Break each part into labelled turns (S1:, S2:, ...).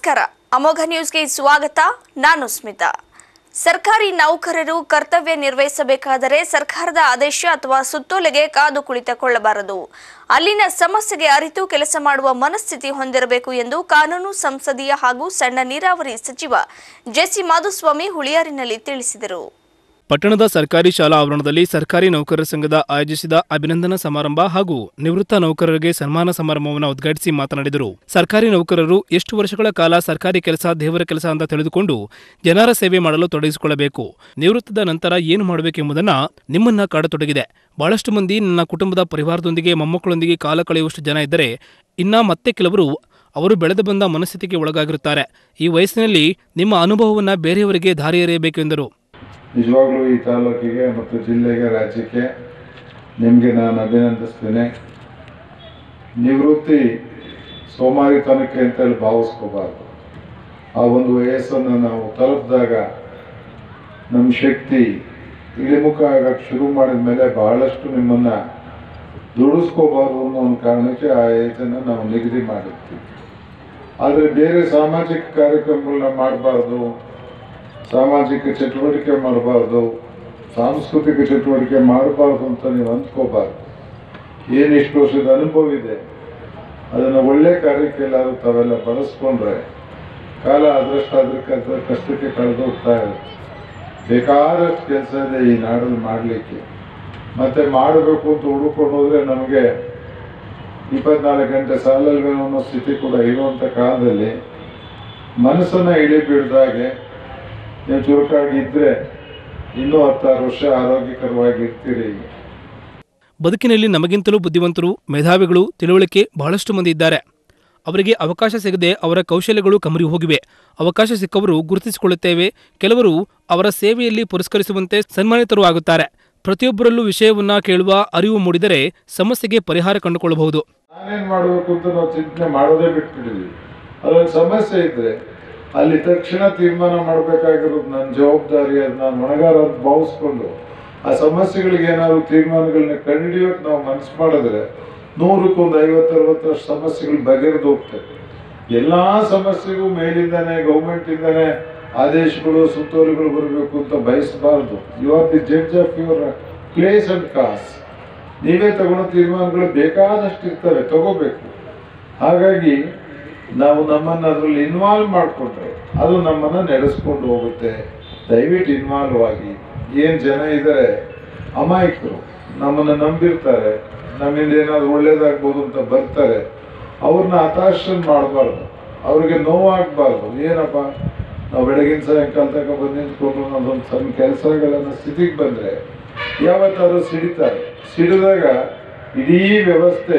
S1: ನಮಸ್ಕಾರ ಅಮೋಘ ನ್ಯೂಸ್ಗೆ ಸ್ವಾಗತ ನಾನು ಸ್ಮಿತಾ ಸರ್ಕಾರಿ ನೌಕರರು ಕರ್ತವ್ಯ ನಿರ್ವಹಿಸಬೇಕಾದರೆ ಸರ್ಕಾರದ ಆದೇಶ ಅಥವಾ ಸುತ್ತೋಲೆಗೆ ಕಾದು ಕುಳಿತುಕೊಳ್ಳಬಾರದು ಅಲ್ಲಿನ ಸಮಸ್ಯೆಗೆ ಅರಿತು ಕೆಲಸ ಮಾಡುವ ಮನಸ್ಥಿತಿ ಹೊಂದಿರಬೇಕು ಎಂದು ಕಾನೂನು ಸಂಸದೀಯ ಹಾಗೂ ಸಣ್ಣ ನೀರಾವರಿ ಸಚಿವ ಜೆಸಿ ಮಾಧುಸ್ವಾಮಿ ಹುಳಿಯಾರಿನಲ್ಲಿ ತಿಳಿಸಿದರು
S2: ಪಟ್ಟಣದ ಸರ್ಕಾರಿ ಶಾಲಾ ಆವರಣದಲ್ಲಿ ಸರ್ಕಾರಿ ನೌಕರರ ಸಂಘದ ಆಯೋಜಿಸಿದ ಅಭಿನಂದನಾ ಸಮಾರಂಭ ಹಾಗೂ ನಿವೃತ್ತ ನೌಕರರಿಗೆ ಸನ್ಮಾನ ಸಮಾರಂಭವನ್ನು ಉದ್ಘಾಟಿಸಿ ಮಾತನಾಡಿದರು ಸರ್ಕಾರಿ ನೌಕರರು ಎಷ್ಟು ವರ್ಷಗಳ ಕಾಲ ಸರ್ಕಾರಿ ಕೆಲಸ ದೇವರ ಕೆಲಸ ಅಂತ ತಿಳಿದುಕೊಂಡು ಜನರ ಸೇವೆ ಮಾಡಲು ತೊಡಗಿಸಿಕೊಳ್ಳಬೇಕು ನಿವೃತ್ತದ ನಂತರ ಏನು ಮಾಡಬೇಕೆಂಬುದನ್ನ ನಿಮ್ಮನ್ನ ಕಾಡತೊಡಗಿದೆ ಬಹಳಷ್ಟು ಮಂದಿ ನನ್ನ ಕುಟುಂಬದ ಪರಿವಾರದೊಂದಿಗೆ ಮೊಮ್ಮಕ್ಕಳೊಂದಿಗೆ ಕಾಲ ಕಳೆಯುವಷ್ಟು ಜನ ಇದ್ದರೆ ಇನ್ನ ಮತ್ತೆ ಕೆಲವರು ಅವರು ಬೆಳೆದು ಬಂದ ಮನಸ್ಥಿತಿಗೆ ಒಳಗಾಗಿರುತ್ತಾರೆ ಈ ವಯಸ್ಸಿನಲ್ಲಿ ನಿಮ್ಮ ಅನುಭವವನ್ನು ಬೇರೆಯವರಿಗೆ ದಾರಿ ಎರೆಯಬೇಕೆಂದರು
S3: ನಿಜವಾಗ್ಲೂ ಈ ತಾಲೂಕಿಗೆ ಮತ್ತು ಜಿಲ್ಲೆಗೆ ರಾಜ್ಯಕ್ಕೆ ನಿಮಗೆ ನಾನು ಅಭಿನಂದಿಸ್ತೇನೆ ನಿವೃತ್ತಿ ಸೋಮಾರಿತನಕ್ಕೆ ಅಂತೇಳಿ ಭಾವಿಸ್ಕೋಬಾರ್ದು ಆ ಒಂದು ವಯಸ್ಸನ್ನು ನಾವು ತಲುಪಿದಾಗ ನಮ್ಮ ಶಕ್ತಿ ಇಳಿಮುಖ ಆಗಕ್ಕೆ ಶುರು ಮಾಡಿದ ಮೇಲೆ ಬಹಳಷ್ಟು ನಿಮ್ಮನ್ನು ದುಡಿಸ್ಕೋಬಾರ್ದು ಅನ್ನೋ ಒಂದು ಕಾರಣಕ್ಕೆ ಆ ಏಜನ್ನು ನಾವು ನಿಗದಿ ಮಾಡಿರ್ತೀವಿ ಆದರೆ ಬೇರೆ ಸಾಮಾಜಿಕ ಕಾರ್ಯಕ್ರಮಗಳನ್ನ ಮಾಡಬಾರ್ದು ಸಾಮಾಜಿಕ ಚಟುವಟಿಕೆ ಮಾಡಬಾರ್ದು ಸಾಂಸ್ಕೃತಿಕ ಚಟುವಟಿಕೆ ಮಾಡಬಾರ್ದು ಅಂತ ನೀವು ಅಂದ್ಕೋಬಾರ್ದು ಏನು ಇಷ್ಟು ವರ್ಷದ ಅನುಭವ ಇದೆ ಅದನ್ನು ಒಳ್ಳೆ ಕಾರ್ಯಕ್ಕೆ ಎಲ್ಲಾದ್ರೂ ತಾವೆಲ್ಲ ಬಳಸ್ಕೊಂಡ್ರೆ ಕಾಲ ಅದರಷ್ಟು ಅದಕ್ಕೆ ಅದ್ರ ಕಷ್ಟಕ್ಕೆ ಕಳೆದೋಗ್ತಾ ಇರುತ್ತೆ ಬೇಕಾದಷ್ಟು ಕೆಲಸ ಇದೆ ಈ ನಾಡಲ್ಲಿ ಮಾಡಲಿಕ್ಕೆ ಮತ್ತೆ ಮಾಡಬೇಕು ಅಂತ ಹುಡುಕೊಂಡು ಹೋದ್ರೆ ನಮಗೆ ಇಪ್ಪತ್ನಾಲ್ಕು ಗಂಟೆ ಸಾಲಲ್ವೇನೋ ಅನ್ನೋ ಸ್ಥಿತಿ ಕೂಡ ಇರುವಂಥ ಕಾಲದಲ್ಲಿ ಮನಸ್ಸನ್ನು ಇಳಿ ಬಿಡ್ದಾಗೆ ನೀವು ಚುರುಕಾಗಿ ಇದ್ರೆ ಇನ್ನೂ ಹತ್ತಾರು ವರ್ಷ ಆರೋಗ್ಯಕರವಾಗಿ ಇರ್ತೀರಿ
S2: ಬದುಕಿನಲ್ಲಿ ನಮಗಿಂತಲೂ ಬುದ್ಧಿವಂತರು ಮೇಧಾವಿಗಳು ತಿಳುವಳಿಕೆ ಬಹಳಷ್ಟು ಮಂದಿ ಇದ್ದಾರೆ ಅವರಿಗೆ ಅವಕಾಶ ಸಿಗದೆ ಅವರ ಕೌಶಲ್ಯಗಳು ಕಮರಿ ಹೋಗಿವೆ ಅವಕಾಶ ಸಿಕ್ಕವರು ಗುರುತಿಸಿಕೊಳ್ಳುತ್ತೇವೆ ಕೆಲವರು ಅವರ ಸೇವೆಯಲ್ಲಿ ಪುರಸ್ಕರಿಸುವಂತೆ ಸನ್ಮಾನಿತರು ಆಗುತ್ತಾರೆ ಪ್ರತಿಯೊಬ್ಬರಲ್ಲೂ ವಿಷಯವನ್ನ ಕೇಳುವ ಅರಿವು ಮೂಡಿದರೆ ಸಮಸ್ಯೆಗೆ ಪರಿಹಾರ ಕಂಡುಕೊಳ್ಳಬಹುದು
S3: ನಾನೇನ್ ಮಾಡಬೇಕು ಅಂತ ನಾವು ಚಿಂತನೆ ಮಾಡೋದೇ ಬಿಟ್ಬಿಟ್ಟಿದ್ವಿ ಅದೊಂದು ಸಮಸ್ಯೆ ಇದ್ರೆ ಅಲ್ಲಿ ತಕ್ಷಣ ತೀರ್ಮಾನ ಮಾಡಬೇಕಾಗಿರೋದು ನನ್ನ ಜವಾಬ್ದಾರಿ ಅದು ನಾನು ಹೊಣೆಗಾರ ಅಂತ ಭಾವಿಸ್ಕೊಂಡು ಆ ಸಮಸ್ಯೆಗಳಿಗೆ ಏನಾದ್ರು ತೀರ್ಮಾನಗಳನ್ನ ಕಂಡುಹಿಡಿಯೋಕೆ ನಾವು ಮನಸ್ಸು ಮಾಡಿದ್ರೆ ನೂರಕ್ಕೊಂದು ಐವತ್ತು ಅರವತ್ತರಷ್ಟು ಸಮಸ್ಯೆಗಳು ಬಗೆಹರಿದು ಹೋಗ್ತವೆ ಎಲ್ಲಾ ಸಮಸ್ಯೆಗೂ ಮೇಲಿಂದಾನೆ ಗೌರ್ಮೆಂಟ್ ಇಂದಾನೆ ಆದೇಶಗಳು ಸುತ್ತೋಲೆಗಳು ಬರಬೇಕು ಅಂತ ಬಯಸಬಾರದು you are the judge of your place and cause ನೀವೇ ತಗೊಳ್ಳೋ ತೀರ್ಮಾನಗಳು ಬೇಕಾದಷ್ಟು ಇರ್ತವೆ ತಗೋಬೇಕು ಹಾಗಾಗಿ ನಾವು ನಮ್ಮನ್ನು ಅದರಲ್ಲಿ ಇನ್ವಾಲ್ವ್ ಮಾಡಿಕೊಂಡ್ರೆ ಅದು ನಮ್ಮನ್ನು ನಡೆಸ್ಕೊಂಡು ಹೋಗುತ್ತೆ ದಯವಿಟ್ಟು ಇನ್ವಾಲ್ವ್ ಆಗಿ ಏನು ಜನ ಇದ್ದಾರೆ ಅಮಾಯಕರು ನಮ್ಮನ್ನು ನಂಬಿರ್ತಾರೆ ನಮ್ಮಿಂದ ಏನಾದ್ರು ಒಳ್ಳೇದಾಗ್ಬೋದು ಅಂತ ಬರ್ತಾರೆ ಅವ್ರನ್ನ ಹತಾಶನ್ ಮಾಡಬಾರ್ದು ಅವ್ರಿಗೆ ನೋವಾಗಬಾರ್ದು ಏನಪ್ಪ ನಾವು ಬೆಳಗಿನ ಸಾಯಂಕಾಲ ತನಕ ಬಂದು ನಿಂತ್ಕೊಂಡು ನಮ್ಮದೊಂದು ಸಣ್ಣ ಕೆಲಸಗಳನ್ನ ಸ್ಥಿತಿಗೆ ಬಂದರೆ ಯಾವತ್ತಾದ್ರೂ ಸಿಡಿತಾರೆ ಸಿಡಿದಾಗ ಇಡೀ ವ್ಯವಸ್ಥೆ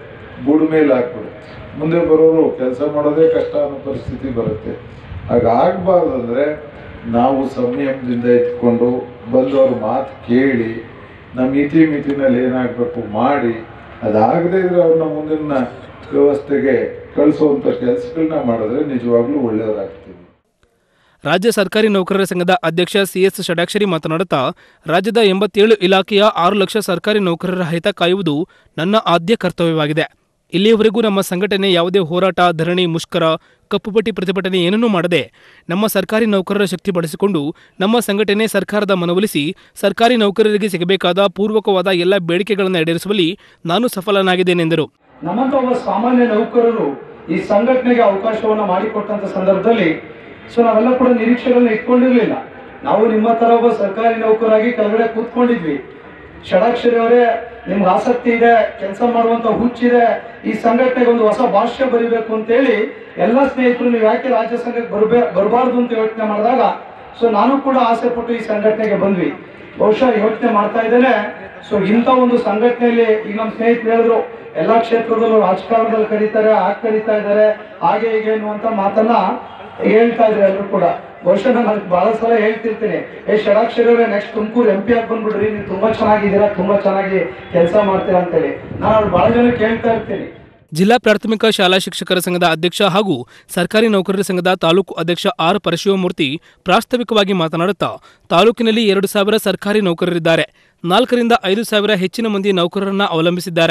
S3: ಬುಡ ಮೇಲೆ ಹಾಕ್ಬಿಡುತ್ತೆ ಮುಂದೆ ಬರೋರು ಕೆಲಸ ಮಾಡೋದೇ ಕಷ್ಟ ಅನ್ನೋ ಪರಿಸ್ಥಿತಿ ಬರುತ್ತೆ ಹಾಗಾಗಬಾರ್ದು ಅಂದರೆ ನಾವು ಸಂಯಮದಿಂದ ಇಟ್ಕೊಂಡು ಬಂದವ್ರ ಮಾತು ಕೇಳಿ ನಮ್ಮ ಇತಿ ಮಿತಿನಲ್ಲಿ ಏನಾಗಬೇಕು ಮಾಡಿ ಅದಾಗದೇ ಇದ್ರೆ ಅವ್ರನ್ನ ಮುಂದಿನ ವ್ಯವಸ್ಥೆಗೆ ಕಳಿಸುವಂಥ ಕೆಲಸಗಳನ್ನ ಮಾಡಿದ್ರೆ ನಿಜವಾಗ್ಲೂ ಒಳ್ಳೆಯದಾಗ್ತೀವಿ
S2: ರಾಜ್ಯ ಸರ್ಕಾರಿ ನೌಕರರ ಸಂಘದ ಅಧ್ಯಕ್ಷ ಸಿಎಸ್ ಷಡಾಕ್ಷರಿ ಮಾತನಾಡುತ್ತಾ ರಾಜ್ಯದ ಎಂಬತ್ತೇಳು ಇಲಾಖೆಯ ಆರು ಲಕ್ಷ ಸರ್ಕಾರಿ ನೌಕರರ ಹಿತ ಕಾಯುವುದು ನನ್ನ ಆದ್ಯ ಕರ್ತವ್ಯವಾಗಿದೆ ಇಲ್ಲಿಯವರೆಗೂ ನಮ್ಮ ಸಂಘಟನೆ ಯಾವುದೇ ಹೋರಾಟ ಧರಣಿ ಮುಷ್ಕರ ಕಪ್ಪುಪಟ್ಟಿ ಪ್ರತಿಭಟನೆ ಏನನ್ನೂ ಮಾಡದೆ ನಮ್ಮ ಸರ್ಕಾರಿ ನೌಕರರ ಶಕ್ತಿ ಬಳಸಿಕೊಂಡು ನಮ್ಮ ಸಂಘಟನೆ ಸರ್ಕಾರದ ಮನವೊಲಿಸಿ ಸರ್ಕಾರಿ ನೌಕರರಿಗೆ ಸಿಗಬೇಕಾದ ಪೂರ್ವಕವಾದ ಎಲ್ಲ ಬೇಡಿಕೆಗಳನ್ನು ಈಡೇರಿಸುವಲ್ಲಿ ನಾನು ಸಫಲನಾಗಿದ್ದೇನೆಂದರು
S4: ನಮ್ಮಂತ ಒಬ್ಬ ಸಾಮಾನ್ಯ ನೌಕರರು ಈ ಸಂಘಟನೆಗೆ ಅವಕಾಶವನ್ನ ಮಾಡಿಕೊಟ್ಟಂತ ಸಂದರ್ಭದಲ್ಲಿ ಸೊ ನಾವೆಲ್ಲ ಕೂಡ ನಿರೀಕ್ಷೆಗಳನ್ನ ಇಟ್ಕೊಂಡಿರ್ಲಿಲ್ಲ ನಾವು ನಿಮ್ಮ ತರ ಒಬ್ಬ ಸರ್ಕಾರಿ ನೌಕರಾಗಿ ಕೆಳಗಡೆ ಕೂತ್ಕೊಂಡಿದ್ವಿ ಷಡಾಕ್ಷರಿ ಅವರೇ ನಿಮ್ಗೆ ಆಸಕ್ತಿ ಇದೆ ಕೆಲಸ ಮಾಡುವಂತ ಹುಚ್ಚಿದೆ ಈ ಸಂಘಟನೆಗೆ ಒಂದು ಹೊಸ ಭಾಷ್ಯ ಬರಿಬೇಕು ಅಂತೇಳಿ ಎಲ್ಲ ಸ್ನೇಹಿತರು ನೀವು ಯಾಕೆ ರಾಜ್ಯ ಸಂಘಕ್ಕೆ ಬರ್ಬೇ ಬರಬಾರ್ದು ಅಂತ ಯೋಚನೆ ಮಾಡಿದಾಗ ಸೊ ನಾನು ಕೂಡ ಆಸೆ ಪಟ್ಟು ಈ ಸಂಘಟನೆಗೆ ಬಂದ್ವಿ ಬಹುಶಃ ಯೋಚನೆ ಮಾಡ್ತಾ ಇದ್ದೇನೆ ಸೊ ಇಂಥ ಒಂದು ಸಂಘಟನೆಯಲ್ಲಿ ಈಗ ನಮ್ಮ ಸ್ನೇಹಿತರು ಹೇಳಿದ್ರು ಎಲ್ಲಾ ಕ್ಷೇತ್ರದಲ್ಲೂ ರಾಜಕಾರಣದಲ್ಲಿ ಕರೀತಾರೆ ಆಗ ಕರೀತಾ ಇದ್ದಾರೆ ಹಾಗೆ ಹೀಗೆ ಅನ್ನುವಂತ ಮಾತನ್ನ ಹೇಳ್ತಾ ಇದ್ರು ಎಲ್ಲರೂ ಕೂಡ ಬಹುಶಃ ನಾನು ಬಹಳ ಸಲ ಹೇಳ್ತಿರ್ತೀನಿ ಏ ಷಡಾಕ್ಷರಿ ಅವರೇ ನೆಕ್ಸ್ಟ್ ತುಮಕೂರು ಎಂ ಪಿ ಆಗಿ ಬಂದ್ಬಿಡ್ರಿ ನೀವು ತುಂಬಾ ಚೆನ್ನಾಗಿದ್ದೀರಾ ತುಂಬಾ ಚೆನ್ನಾಗಿ ಕೆಲಸ ಮಾಡ್ತೀರಾ ಅಂತೇಳಿ ನಾನು ಅವ್ರು ಬಹಳ ಜನ ಕೇಳ್ತಾ ಇರ್ತೀನಿ
S2: ಜಿಲ್ಲಾ ಪ್ರಾಥಮಿಕ ಶಾಲಾ ಶಿಕ್ಷಕರ ಸಂಘದ ಅಧ್ಯಕ್ಷ ಹಾಗೂ ಸರ್ಕಾರಿ ನೌಕರರ ಸಂಘದ ತಾಲೂಕು ಅಧ್ಯಕ್ಷ ಆರ್ ಪರಶಿವಮೂರ್ತಿ ಪ್ರಾಸ್ತಾವಿಕವಾಗಿ ಮಾತನಾಡುತ್ತಾ ತಾಲೂಕಿನಲ್ಲಿ ಎರಡು ಸಾವಿರ ಸರ್ಕಾರಿ ನೌಕರರಿದ್ದಾರೆ ನಾಲ್ಕರಿಂದ ಐದು ಸಾವಿರ ಹೆಚ್ಚಿನ ಮಂದಿ ನೌಕರರನ್ನ ಅವಲಂಬಿಸಿದ್ದಾರೆ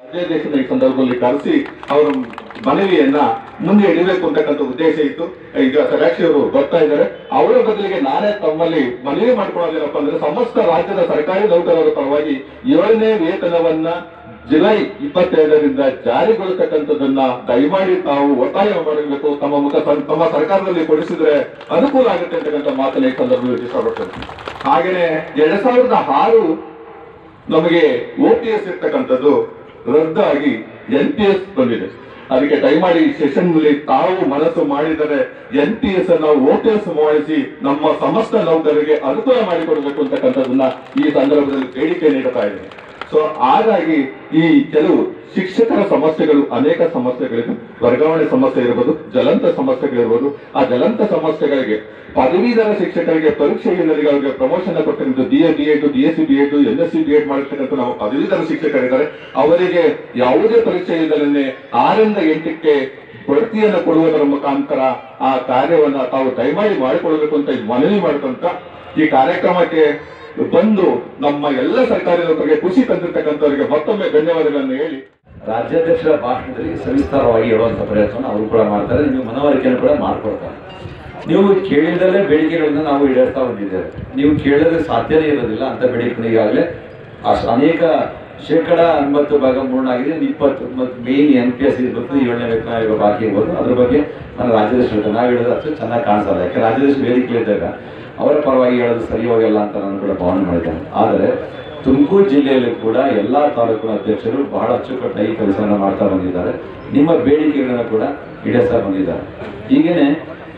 S5: ದೇಶದ ಈ ಸಂದರ್ಭದಲ್ಲಿ ಕರೆಸಿ ಅವರ ಮನವಿಯನ್ನ ಮುಂದೆ ಇಡಬೇಕು ಅಂತಕ್ಕಂಥ ಉದ್ದೇಶ ಇತ್ತು ಈಗ ಸದಾಕ್ಷಿ ಅವರು ಬರ್ತಾ ಇದ್ದಾರೆ ಅವರ ಬದಲಿಗೆ ನಾನೇ ತಮ್ಮಲ್ಲಿ ಮನವಿ ಮಾಡ್ಕೊಳ್ಳೋದೇನಪ್ಪ ಅಂದ್ರೆ ಸಮಸ್ತ ರಾಜ್ಯದ ಸರ್ಕಾರಿ ನೌಕರರ ಪರವಾಗಿ ಏಳನೇ ವೇತನವನ್ನ ಜುಲೈ ಇಪ್ಪತ್ತೆರಡರಿಂದ ಜಾರಿಗೊಳಿಸತಕ್ಕಂಥದ್ದನ್ನ ದಯಮಾಡಿ ತಾವು ಒತ್ತಾಯ ಮಾಡಬೇಕು ತಮ್ಮ ಮುಖ ತಮ್ಮ ಸರ್ಕಾರದಲ್ಲಿ ಕೊಡಿಸಿದ್ರೆ ಅನುಕೂಲ ಆಗುತ್ತೆ ಅಂತಕ್ಕಂಥ ಮಾತನ್ನ ಈ ಸಂದರ್ಭದಲ್ಲಿ ಇಷ್ಟಪಡ್ತೇನೆ ಹಾಗೇನೆ ಎರಡ್ ಸಾವಿರದ ಆರು ನಮಗೆ ಓ ಟಿ ಎಸ್ ಇರ್ತಕ್ಕಂಥದ್ದು ರದ್ದಾಗಿ ಎನ್ ಪಿ ಎಸ್ ಬಂದಿದೆ ಅದಕ್ಕೆ ದಯಮಾಡಿ ಈ ಸೆಷನ್ ನಲ್ಲಿ ತಾವು ಮನಸ್ಸು ಮಾಡಿದರೆ ಎನ್ ಪಿ ಎಸ್ ಅನ್ನ ಓ ಟಿ ಎಸ್ ಮಾಡಿಸಿ ನಮ್ಮ ಸಮಸ್ತ ನೌಕರರಿಗೆ ಅನುಕೂಲ ಮಾಡಿಕೊಡಬೇಕು ಅಂತಕ್ಕಂಥದ್ದನ್ನ ಈ ಸಂದರ್ಭದಲ್ಲಿ ಬೇಡಿಕೆ ನೀಡುತ್ತಾ ಇದ್ದೇನೆ ಸೊ ಹಾಗಾಗಿ ಈ ಕೆಲವು ಶಿಕ್ಷಕರ ಸಮಸ್ಯೆಗಳು ಅನೇಕ ಸಮಸ್ಯೆಗಳಿವೆ ವರ್ಗಾವಣೆ ಸಮಸ್ಯೆ ಇರ್ಬೋದು ಜ್ವಲಂತ ಸಮಸ್ಯೆಗಳಿರ್ಬೋದು ಆ ಜ್ವಲಂತ ಸಮಸ್ಯೆಗಳಿಗೆ ಪದವೀಧರ ಶಿಕ್ಷಕರಿಗೆ ಪರೀಕ್ಷೆ ಹಿನ್ನೆಲೆಗಳಿಗೆ ಪ್ರಮೋಷನ್ ಕೊಟ್ಟಿದ್ದು D A D Ed D S C B Ed N S C B Ed ಮಾಡಿರ್ತಕ್ಕಂಥ ನಾವು ಪದವೀಧರ ಶಿಕ್ಷಕರಿದ್ದಾರೆ ಅವರಿಗೆ ಯಾವುದೇ ಪರೀಕ್ಷೆ ಇಲ್ಲದೇ ಆರರಿಂದ ಎಂಟಕ್ಕೆ ಬಡ್ತಿಯನ್ನು ಕೊಡುವುದರ ಮುಖಾಂತರ ಆ ಕಾರ್ಯವನ್ನ ತಾವು ದಯಮಾಡಿ ಮಾಡಿಕೊಳ್ಬೇಕು ಅಂತ ಇಲ್ಲಿ ಮನವಿ ಮಾಡ್ಕೊಂತ ಈ ಕಾರ್ಯಕ್ರಮಕ್ಕೆ ಬಂದು ನಮ್ಮ ಎಲ್ಲ ಸರ್ಕಾರಿ ನೌಕರಿಗೆ ಖುಷಿ ತಂದಿರ್ತಕ್ಕಂಥವರಿಗೆ ಮತ್ತೊಮ್ಮೆ ಧನ್ಯವಾದಗಳನ್ನು ಹೇಳಿ
S6: ರಾಜ್ಯಾಧ್ಯಕ್ಷರ ಭಾಷಣದಲ್ಲಿ ಸವಿಸ್ತಾರವಾಗಿ ಹೇಳುವಂತ ಪ್ರಯತ್ನ ಅವರು ಕೂಡ ಮಾಡ್ತಾರೆ ನೀವು ಮನವರಿಕೆಯನ್ನು ಕೂಡ ಮಾಡ್ಕೊಡ್ತಾರೆ ನೀವು ಕೇಳಿದಲೇ ಬೇಡಿಕೆಗಳನ್ನ ನಾವು ಈಡೇರ್ತಾ ಬಂದಿದ್ದೇವೆ ನೀವು ಕೇಳಿದ್ರೆ ಸಾಧ್ಯನೇ ಇರೋದಿಲ್ಲ ಅಂತ ಬೇಡಿಕೆ ಈಗಾಗಲೇ ಅಷ್ಟು ಅನೇಕ ಶೇಕಡ ಎಂಬತ್ತು ಭಾಗ ಮೂರ್ಣಾಗಿದೆ ಇನ್ನು ಇಪ್ಪತ್ತು ಮತ್ತು ಮೇನ್ ಎನ್ ಪಿ ಎಸ್ ಇರ್ಬೋದು ಏಳನೇ ವೇತನ ಆಯೋಗ ಬಾಕಿ ಇರ್ಬೋದು ಅದ್ರ ಬಗ್ಗೆ ನಾನು ರಾಜ್ಯಾಧ್ಯಕ್ಷ ಹೇಳ್ತೇನೆ ನಾವು ಹೇಳಿದ್ರೆ ಅಷ್ಟು ಚೆನ್ನಾಗಿ ಕಾಣಿಸಲ್ಲ ಯಾಕೆ ರಾಜ್ಯಾಧ್ಯಕ್ಷ ವೇದಿಕೆ ಇದ್ದಾಗ ಅವರ ಪರವಾಗಿ ಹೇಳೋದು ಸರಿ ಹೋಗಲ್ಲ ಅಂತ ನಾನು ಕೂಡ ಭಾವನೆ ಮಾಡಿದ್ದೇನೆ ಆದರೆ ತುಮಕೂರು ಜಿಲ್ಲೆಯಲ್ಲಿ ಕೂಡ ಎಲ್ಲಾ ತಾಲೂಕಿನ ಅಧ್ಯಕ್ಷರು ಬಹಳ ಅಚ್ಚುಕಟ್ಟಾಗಿ ಕೆಲಸವನ್ನು ಮಾಡ್ತಾ ಬಂದಿದ್ದಾರೆ ನಿಮ್ಮ ಬೇಡಿಕೆಗಳನ್ನು ಕೂಡ ಈಡೇರಿಸ್ತಾ ಬಂದಿದ್ದಾರೆ ಹೀಗೇನೆ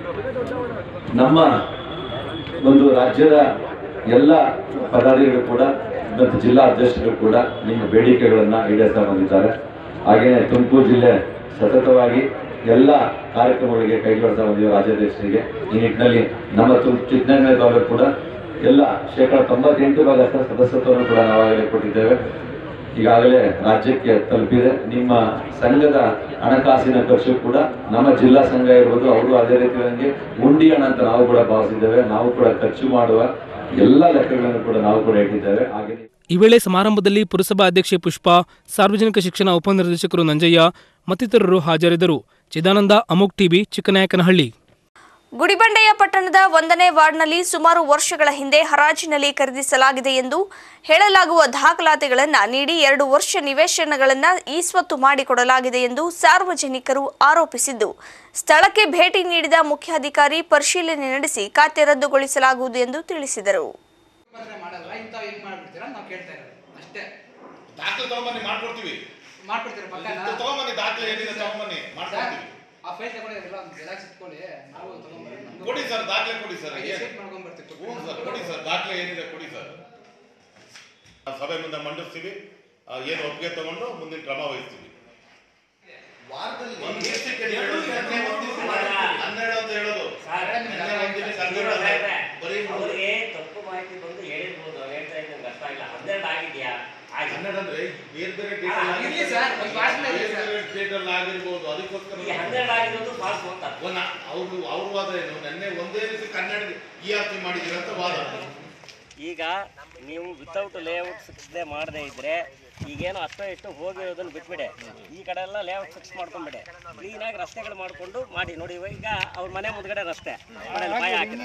S6: ನಮ್ಮ ಒಂದು ರಾಜ್ಯದ ಎಲ್ಲ ಪದಾಧಿಕಾರಿಗಳು ಕೂಡ ಮತ್ತು ಜಿಲ್ಲಾ ಅಧ್ಯಕ್ಷರು ಕೂಡ ನಿಮ್ಮ ಬೇಡಿಕೆಗಳನ್ನ ಈಡೇರಿಸ್ತಾ ಬಂದಿದ್ದಾರೆ ಹಾಗೆಯೇ ತುಮಕೂರು ಜಿಲ್ಲೆ ಸತತವಾಗಿ ಎಲ್ಲ ಕಾರ್ಯಕ್ರಮಗಳಿಗೆ ಕೈಗೊಳ್ತಾ ಬಂದಿವೆ ರಾಜ್ಯಾಧ್ಯಕ್ಷರಿಗೆ ಈ ನಿಟ್ಟಿನಲ್ಲಿ ನಮ್ಮ ತು ಚಿಕ್ಕನಗರ ತಾಲೂಕು ಕೂಡ ಎಲ್ಲ ಶೇಕಡ ತೊಂಬತ್ತೆಂಟು ಭಾಗದ ಸದಸ್ಯತ್ವವನ್ನು ಕೂಡ ನಾವಾಗಲೇ ಕೊಟ್ಟಿದ್ದೇವೆ ಈಗಾಗಲೇ ರಾಜ್ಯಕ್ಕೆ ತಲುಪಿದೆ ನಿಮ್ಮ ಸಂಘದ ಹಣಕಾಸಿನ ಖರ್ಚು ಕೂಡ ನಮ್ಮ ಜಿಲ್ಲಾ ಸಂಘ ಇರ್ಬೋದು ಅವರು ಅದೇ ರೀತಿ ನನಗೆ ಉಂಡಿ ಹಣ ಅಂತ ನಾವು ಕೂಡ ಭಾವಿಸಿದ್ದೇವೆ ನಾವು ಕೂಡ ಖರ್ಚು ಮಾಡುವ ಎಲ್ಲ ಲೆಕ್ಕಗಳನ್ನು ಕೂಡ ನಾವು ಕೂಡ ಇಟ್ಟಿದ್ದೇವೆ ಹಾಗೆ
S2: ಈ ವೇಳೆ ಸಮಾರಂಭದಲ್ಲಿ ಪುರಸಭಾ ಅಧ್ಯಕ್ಷೆ ಪುಷ್ಪಾ ಸಾರ್ವಜನಿಕ ಶಿಕ್ಷಣ ಉಪನಿರ್ದೇಶಕರು ನಂಜಯ್ಯ ಮತ್ತಿತರರು ಹಾಜರಿದ್ದರು ಚಿದಾನಂದ ಅಮೋಕ್ ಟಿವಿ ಚಿಕ್ಕನಾಯಕನಹಳ್ಳಿ
S1: ಗುಡಿಬಂಡೆಯ ಪಟ್ಟಣದ ಒಂದನೇ ವಾರ್ಡ್ನಲ್ಲಿ ಸುಮಾರು ವರ್ಷಗಳ ಹಿಂದೆ ಹರಾಜಿನಲ್ಲಿ ಖರೀದಿಸಲಾಗಿದೆ ಎಂದು ಹೇಳಲಾಗುವ ದಾಖಲಾತಿಗಳನ್ನು ನೀಡಿ ಎರಡು ವರ್ಷ ನಿವೇಶನಗಳನ್ನು ಈಸ್ವತ್ತು ಮಾಡಿಕೊಡಲಾಗಿದೆ ಎಂದು ಸಾರ್ವಜನಿಕರು ಆರೋಪಿಸಿದ್ದು ಸ್ಥಳಕ್ಕೆ ಭೇಟಿ ನೀಡಿದ ಮುಖ್ಯಾಧಿಕಾರಿ ಪರಿಶೀಲನೆ ನಡೆಸಿ ಖಾತೆ ರದ್ದುಗೊಳಿಸಲಾಗುವುದು ಎಂದು ತಿಳಿಸಿದರು
S7: ಮಾತ್ರ ಮಾಡಲ್ಲ ಇಂಥವು ಹೆಂಗ್ ಮಾಡ್ಬಿಡ್ತೀರಾ ಅಂತ ನಾವು ಕೇಳ್ತಾ ಇರೋದು ಅಷ್ಟೇ
S8: ದಾಖಲೆ ತಗೊಂಬನ್ನಿ ಮಾಡ್ಕೊಡ್ತೀವಿ
S7: ಮಾಡ್ಬಿಡ್ತೀರಾ ಪಕ್ಕನ
S8: ಇದು ತಗೊಂಬನ್ನಿ ದಾಖಲೆ ಏನಿದೆ ತಗೊಂಬನ್ನಿ
S7: ಸರ್
S8: ಮಾಡ್ಕೊಡ್ತೀವಿ
S7: ಆ ಫೈಲ್ ತಗೊಂಡಿರಲ್ಲ ಒಂದು ಜೆರಾಕ್ಸ್ ಇಟ್ಕೊಳ್ಳಿ ನಾವು ತಗೊಂಡ್ಬರೋಣ ನಮ್ದು
S8: ಕೊಡಿ ಸರ್ ದಾಖಲೆ ಕೊಡಿ ಸರ್
S7: ಐದು ಸೀಟ್ ಮಾಡ್ಕೊಂಡ್ಬರ್ತೀವಿ
S8: ಹ್ಞೂ ಸರ್ ಕೊಡಿ ಸರ್ ದಾಖಲೆ ಏನಿದೆ ಕೊಡಿ ಸರ್ ಆ ಸಭೆ ಮುಂದೆ ಮಂಡಿಸ್ತೀವಿ ಆ, ಏನು ಒಪ್ಪಿಗೆ ತಗೊಂಡು ಮುಂದಿನ ಕ್ರಮ ವಹಿಸ್ತೀವಿ ಒಂದು ದಿವ್ಸಕ್ಕೆ ನೀವು ಹೇಳೋದು, ನಿನ್ನೆ ಒಂದು ದಿವ್ಸ ಮಾಡಿರ್ತೀವಿ. ಹನ್ನೆರಡು ಅಂತ ಹೇಳೋದು ನಿನ್ನೆ ಒಂದು ದಿನ ಹನ್ನೆರಡು ಅಲ್ಲ. ಬರೀ ಮೂರು.
S9: ಅವರಿಗೆ ತಪ್ಪು ಮಾಹಿತಿ ಬಂದು ಹೇಳಿರ್ಬೋದು ಅವ್ರು ಹೇಳ್ತಾ ಇದ್ದಂಗೆ ಅರ್ಥ ಆಗಿಲ್ಲ ಹನ್ನೆರಡು ಆಗಿದೆಯಾ ಆಗಿದೆ
S8: ಹನ್ನೆರಡು ಅಂದ್ರೆ ಬೇರೆ ಬೇರೆ ಡೇಟ್
S7: ಆ, ಇರ್ಲಿ ಸರ್, ಒಂದು ಭಾಷಣ ಇರ್ಲಿ ಸರ್.
S8: ಬೇರೆ ಡೇಟ್ ಅಲ್ಲಿ ಆಗಿರ್ಬೋದು ಅದಕ್ಕೋಸ್ಕರ
S9: ಈ ಹನ್ನೆರಡು ಆಗಿರೋದು ಫಾಲ್ಸ್ ಅಂತ
S8: ಒಂದು ಅವ್ರು ಅವ್ರ ವಾದ ಏನು ನೆನ್ನೆ ಒಂದೇ ದಿವಸ ಕನ್ನಡ ಇ ಆರ್ ಪಿ ಮಾಡಿದ್ದೀರ ಅಂತ ವಾದ
S9: ಈಗ ನೀವು ವಿತೌಟ್ ಲೇಔಟ್ ಫಿಕ್ಸ್ದೇ ಮಾಡದೇ ಇದ್ರೆ ಈಗೇನು ಅಷ್ಟೋ ಇಷ್ಟು ಹೋಗಿರೋದನ್ನ ಬಿಟ್ಬಿಡೆ ಈ ಕಡೆ ಎಲ್ಲ ಲೇಔಟ್ ಫಿಕ್ಸ್ ಮಾಡ್ಕೊಂಡ್ಬಿಡೆ ಕ್ಲೀನಾಗಿ ರಸ್ತೆಗಳು ಮಾಡ್ಕೊಂಡು ಮಾಡಿ ನೋಡಿ ಈಗ ಅವ್ರ ಮನೆ ಮುಂದ್ಗಡೆ ರಸ್ತೆ ಮನೇಲಿ ಪಾಯ ಹಾಕಿದ್ದಾರೆ.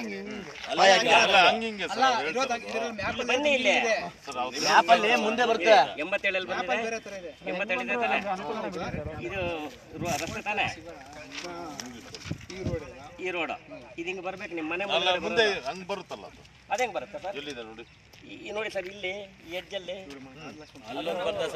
S9: ಇಲ್ಲಿ ಬನ್ನಿ ಇಲ್ಲಿ ಮುಂದೆ ಬರುತ್ತೆ ಎಂಬತ್ತೇಳಲ್ಲಿ ಬಂದಿದೆ ಎಂಬತ್ತೇಳಿದೆ ತಾನೆ ಇದು ರೋ- ರಸ್ತೆ ತಾನೆ ಈ ರೋಡ್ ಇದು ಹಿಂಗೆ ಬರ್ಬೇಕು ನಿಮ್ಮ ಮನೆ ಮುಂದೆ
S8: ಮುಂದೆ ಹಂಗ್ ಬರುತ್ತಲ್ಲ ಅದು
S9: ಅದೇಂಗ್ ಬರುತ್ತೆ ಸರ್
S8: ಎಲ್ಲಿದೆ ನೋಡಿ
S9: ಈ- ಈ ನೋಡಿ ಸರ್ ಇಲ್ಲಿ ಎಡ್ಜಲ್ಲಿ ಇಲ್ಲೇ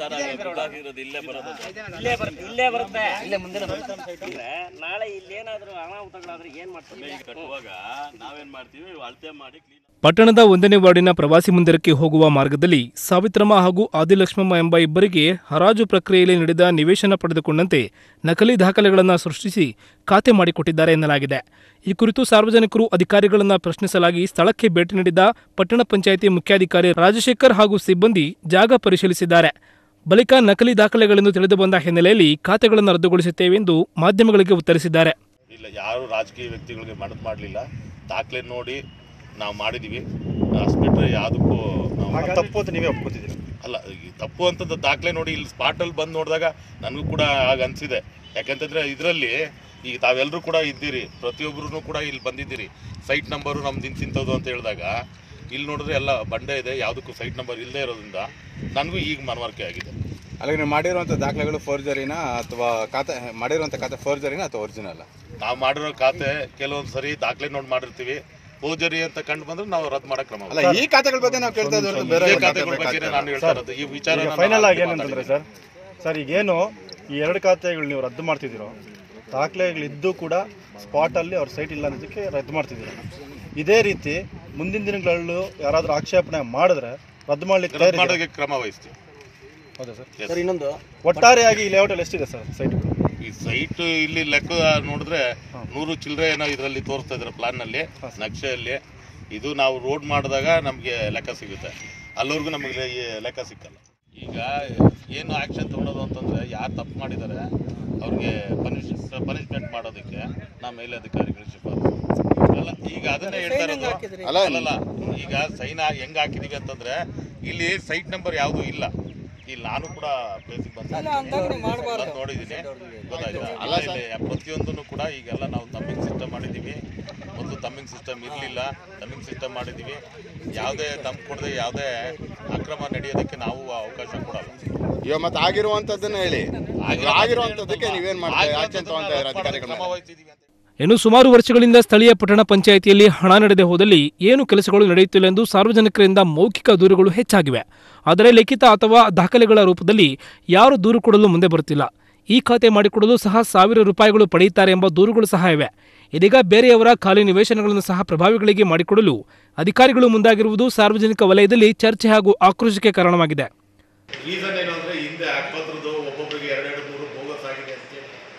S9: ಬರುತ್ತೆ ಇಲ್ಲೇ ಬರುತ್ತೆ ಇಲ್ಲೇ ಮುಂದೆ ಅಂದ್ರೆ ನಾಳೆ ಇಲ್ಲಿ ಏನಾದ್ರು ಅನಾಹುತಗಳಾದ್ರೆ ಏನ್ ಮಾಡ್ತೀವಿ ಕಟ್ಟುವಾಗ
S10: ನಾವೇನ್ ಮಾಡ್ತೀವಿ ಅಳತೆ ಮಾಡಿ ಕ್ಲೀನ್
S2: ಪಟ್ಟಣದ ಒಂದನೇ ವಾರ್ಡಿನ ಪ್ರವಾಸಿ ಮಂದಿರಕ್ಕೆ ಹೋಗುವ ಮಾರ್ಗದಲ್ಲಿ ಸಾವಿತ್ರಮ್ಮ ಹಾಗೂ ಆದಿಲಕ್ಷ್ಮಮ್ಮ ಎಂಬ ಇಬ್ಬರಿಗೆ ಹರಾಜು ಪ್ರಕ್ರಿಯೆಯಲ್ಲಿ ನಡೆದ ನಿವೇಶನ ಪಡೆದುಕೊಂಡಂತೆ ನಕಲಿ ದಾಖಲೆಗಳನ್ನು ಸೃಷ್ಟಿಸಿ ಖಾತೆ ಮಾಡಿಕೊಟ್ಟಿದ್ದಾರೆ ಎನ್ನಲಾಗಿದೆ ಈ ಕುರಿತು ಸಾರ್ವಜನಿಕರು ಅಧಿಕಾರಿಗಳನ್ನು ಪ್ರಶ್ನಿಸಲಾಗಿ ಸ್ಥಳಕ್ಕೆ ಭೇಟಿ ನೀಡಿದ ಪಟ್ಟಣ ಪಂಚಾಯಿತಿ ಮುಖ್ಯಾಧಿಕಾರಿ ರಾಜಶೇಖರ್ ಹಾಗೂ ಸಿಬ್ಬಂದಿ ಜಾಗ ಪರಿಶೀಲಿಸಿದ್ದಾರೆ ಬಳಿಕ ನಕಲಿ ದಾಖಲೆಗಳೆಂದು ತಿಳಿದು ಬಂದ ಹಿನ್ನೆಲೆಯಲ್ಲಿ ಖಾತೆಗಳನ್ನು ರದ್ದುಗೊಳಿಸುತ್ತೇವೆ ಎಂದು ಮಾಧ್ಯಮಗಳಿಗೆ ಉತ್ತರಿಸಿದ್ದಾರೆ
S8: ಇಲ್ಲ ಯಾರು ರಾಜಕೀಯ ವ್ಯಕ್ತಿಗಳಿಗೆ ಮನದು ಮಾಡಲಿಲ್ಲ ದಾಖಲೆ ನೋಡಿ ನಾವು ಮಾಡಿದ್ದೀವಿ ಅಷ್ಟು ಬಿಟ್ಟರೆ ಯಾವುದಕ್ಕೂ ನಾವು
S11: ತಪ್ಪು ಅಂತ ನೀವೇ ಒಪ್ಕೋತಿದ್ದೀರಿ
S8: ಅಲ್ಲ ಈ ತಪ್ಪು ಅಂತಂದು ದಾಖಲೆ ನೋಡಿ ಇಲ್ಲಿ ಸ್ಪಾಟಲ್ಲಿ ಬಂದು ನೋಡಿದಾಗ ನನಗೂ ಕೂಡ ಆಗ ಅನಿಸಿದೆ ಯಾಕಂತಂದರೆ ಇದರಲ್ಲಿ ಈಗ ತಾವೆಲ್ಲರೂ ಕೂಡ ಇದ್ದೀರಿ ಪ್ರತಿಯೊಬ್ಬರೂ ಕೂಡ ಇಲ್ಲಿ ಬಂದಿದ್ದೀರಿ ಸೈಟ್ ನಂಬರು ನಮ್ದು ಇಂತಿಂಥದ್ದು ಅಂತ ಹೇಳಿದಾಗ ಇಲ್ಲಿ ನೋಡಿದ್ರೆ ಎಲ್ಲ ಬಂಡೆ ಇದೆ ಯಾವುದಕ್ಕೂ ಸೈಟ್ ನಂಬರ್ ಇಲ್ಲದೆ ಇರೋದ್ರಿಂದ ನನಗೂ ಈಗ ಮನವರಿಕೆ ಆಗಿದೆ
S11: ಅಲ್ಲಿಗೆ ನೀವು ಮಾಡಿರುವಂಥ ದಾಖಲೆಗಳು ಫೋರ್ಜರಿನಾ ಅಥವಾ ಖಾತೆ ಮಾಡಿರುವಂಥ ಖಾತೆ ಫೋರ್ಜರಿನಾ ಅಥವಾ ಒರಿಜಿನಲ್
S8: ನಾವು ಮಾಡಿರೋ ಖಾತೆ ಕೆಲವೊಂದು ಸರಿ ದಾಖಲೆ ನೋಡಿ ಮಾಡಿರ್ತೀವಿ ಫೋರ್ಜರಿ ಅಂತ ಕಂಡು ಬಂದ್ರೆ ನಾವು ರದ್ದು ಮಾಡಕ್ಕೆ ಕ್ರಮ
S11: ಅಲ್ಲ ಈ ಖಾತೆಗಳ ಬಗ್ಗೆ ನಾವು ಕೇಳ್ತಾ ಇದ್ದೀವಿ ಬೇರೆ
S8: ಇದೇ
S11: ಖಾತೆ
S8: ಖಾತೆಗಳ ಬಗ್ಗೆ ನಾನು ಹೇಳ್ತಾ ಇರೋದು ಈ ವಿಚಾರ
S12: ಫೈನಲ್ ಆಗಿ ಏನಂತಂದ್ರೆ ಸರ್ ಸರ್ ಈಗೇನು ಈ ಎರಡು ಖಾತೆಗಳು ನೀವು ರದ್ದು ಮಾಡ್ತಿದ್ದೀರೋ ದಾಖಲೆಗಳಿದ್ದು ಕೂಡ ಸ್ಪಾಟಲ್ಲಿ ಅವ್ರ ಸೈಟ್ ಇಲ್ಲ ಅನ್ನೋದಕ್ಕೆ ರದ್ದು ಮಾಡ್ತಿದ್ದೀರ ಇದೇ ರೀತಿ ಮುಂದಿನ ದಿನಗಳಲ್ಲೂ ಯಾರಾದರೂ ಆಕ್ಷೇಪಣೆ ಮಾಡಿದ್ರೆ ರದ್ದು ಮಾಡ್ಲಿಕ್ಕೆ
S8: ರದ್ದು
S12: ತಯಾರಿದ್ದೀರಾ?
S8: ಮಾಡೋದಕ್ಕೆ ಕ್ರಮ ವಹಿಸ್ತೀವಿ
S12: ಹೌದಾ ಸರ್
S8: Yes.
S12: ಸರ್ ಇನ್ನೊಂದು ಒಟ್ಟಾರೆಯಾಗಿ ಈ ಲೇಔಟಲ್ಲಿ ಎಷ್ಟಿದೆ ಸರ್ ಸೈಟ್
S8: ಈ ಸೈಟ್ ಇಲ್ಲಿ ಲೆಕ್ಕ ನೋಡಿದ್ರೆ ನೂರು ಚಿಲ್ಲರೆ ಏನೋ ಇದರಲ್ಲಿ ತೋರಿಸ್ತಾ ಇದ್ದಾರೆ ಪ್ಲಾನ್ನಲ್ಲಿ ನಕ್ಷೆಯಲ್ಲಿ ಇದು ನಾವು ರೋಡ್ ಮಾಡಿದಾಗ ನಮಗೆ ಲೆಕ್ಕ ಸಿಗುತ್ತೆ ಅಲ್ಲಿವರೆಗೂ ನಮಗೆ ಈ ಲೆಕ್ಕ ಸಿಕ್ಕಲ್ಲ ಈಗ ಏನು ಆ್ಯಕ್ಷನ್ ತೊಗೊಳೋದು ಅಂತಂದರೆ ಯಾರು ತಪ್ಪು ಮಾಡಿದ್ದಾರೆ ಅವ್ರಿಗೆ ಪನಿಷ್ ಪನಿಷ್ಮೆಂಟ್ ಮಾಡೋದಕ್ಕೆ ನಮ್ಮ ಮೇಲಧಿಕಾರಿಗಳು ಶಿಫಾರಸು ಅಲ್ಲ ಈಗ ಅದನ್ನೇ ಹೇಳ್ತಾ ಇರೋದು
S11: ಅಲ್ಲ,
S8: ಅಲ್ಲಲ್ಲ ಈಗ ಸೈನ್ ಹೆಂಗ್ ಹಾಕಿದೀವಿ ಅಂತಂದ್ರೆ ಇಲ್ಲಿ ಸೈಟ್ ನಂಬರ್ ಯಾವುದು ಇಲ್ಲ ಇಲ್ಲಿ ನಾನು ಕೂಡ ಪ್ಲೇಸಿಗೆ ಬಂದು ಬಂದು ನೋಡಿದ್ದೀನಿ ಗೊತ್ತಾಯ್ತಾ ಅಲ್ಲ ಇಲ್ಲಿ ಪ್ರತಿಯೊಂದನ್ನು ಕೂಡ ಈಗೆಲ್ಲ ನಾವು ತಮ್ಮಿಂಗ್ ಸಿಸ್ಟಮ್ ಮಾಡಿದ್ದೀವಿ ಮೊದಲು ತಮ್ಮಿಂಗ್ ಸಿಸ್ಟಮ್ ಇರಲಿಲ್ಲ ತಮ್ಮಿಂಗ್ ಸಿಸ್ಟಮ್ ಮಾಡಿದ್ದೀವಿ ಯಾವುದೇ ತಮ್ಮ ಕೊಡದೆ ಯಾವುದೇ ಅಕ್ರಮ ನಡೆಯೋದಕ್ಕೆ ನಾವು ಅವಕಾಶ ಕೊಡಲ್ಲ
S11: ಇವಾಗ ಮತ್ತೆ ಆಗಿರುವಂಥದ್ದನ್ನ ಹೇಳಿ ಆಗಿರುವಂಥದ್ದಕ್ಕೆ ನೀವೇನು ಮಾಡ್ತೀರಿ ಆಕ್ಷನ್ ತಗೊಂತ ಇದ್ದೀರಾ ಅಧಿಕಾರಿಗಳ
S8: ಕ್ರಮ
S11: ಮೇಲೆ?
S8: ವಹಿಸಿದ್ದೀವಿ ಅಂತ
S2: ಇನ್ನು ಸುಮಾರು ವರ್ಷಗಳಿಂದ ಸ್ಥಳೀಯ ಪಟ್ಟಣ ಪಂಚಾಯಿತಿಯಲ್ಲಿ ಹಣ ನಡೆದೇ ಹೋದಲ್ಲಿ ಏನು ಕೆಲಸಗಳು ನಡೆಯುತ್ತಿಲ್ಲ ಎಂದು ಸಾರ್ವಜನಿಕರಿಂದ ಮೌಖಿಕ ದೂರುಗಳು ಹೆಚ್ಚಾಗಿವೆ ಆದರೆ ಲಿಖಿತ ಅಥವಾ ದಾಖಲೆಗಳ ರೂಪದಲ್ಲಿ ಯಾರು ದೂರು ಕೊಡಲು ಮುಂದೆ ಬರುತ್ತಿಲ್ಲ ಈ ಖಾತೆ ಮಾಡಿಕೊಡಲು ಸಹ ಸಾವಿರ ರೂಪಾಯಿಗಳು ಪಡೆಯುತ್ತಾರೆ ಎಂಬ ದೂರುಗಳು ಸಹ ಇವೆ ಇದೀಗ ಬೇರೆಯವರ ಖಾಲಿ ನಿವೇಶನಗಳನ್ನು ಸಹ ಪ್ರಭಾವಿಗಳಿಗೆ ಮಾಡಿಕೊಡಲು ಅಧಿಕಾರಿಗಳು ಮುಂದಾಗಿರುವುದು ಸಾರ್ವಜನಿಕ ವಲಯದಲ್ಲಿ ಚರ್ಚೆ ಹಾಗೂ ಆಕ್ರೋಶಕ್ಕೆ ಕಾರಣವಾಗಿದೆ
S8: ರೀಸನ್ ಏನು ಅಂದರೆ ಹಿಂದೆ ಆಸ್ಪತ್ರೆದು ಒಬ್ಬೊಬ್ಬರಿಗೆ ಎರಡೆರಡು ಮೂರು ಬೋಗಸ್ ಆಗಿದೆ ಅಂತ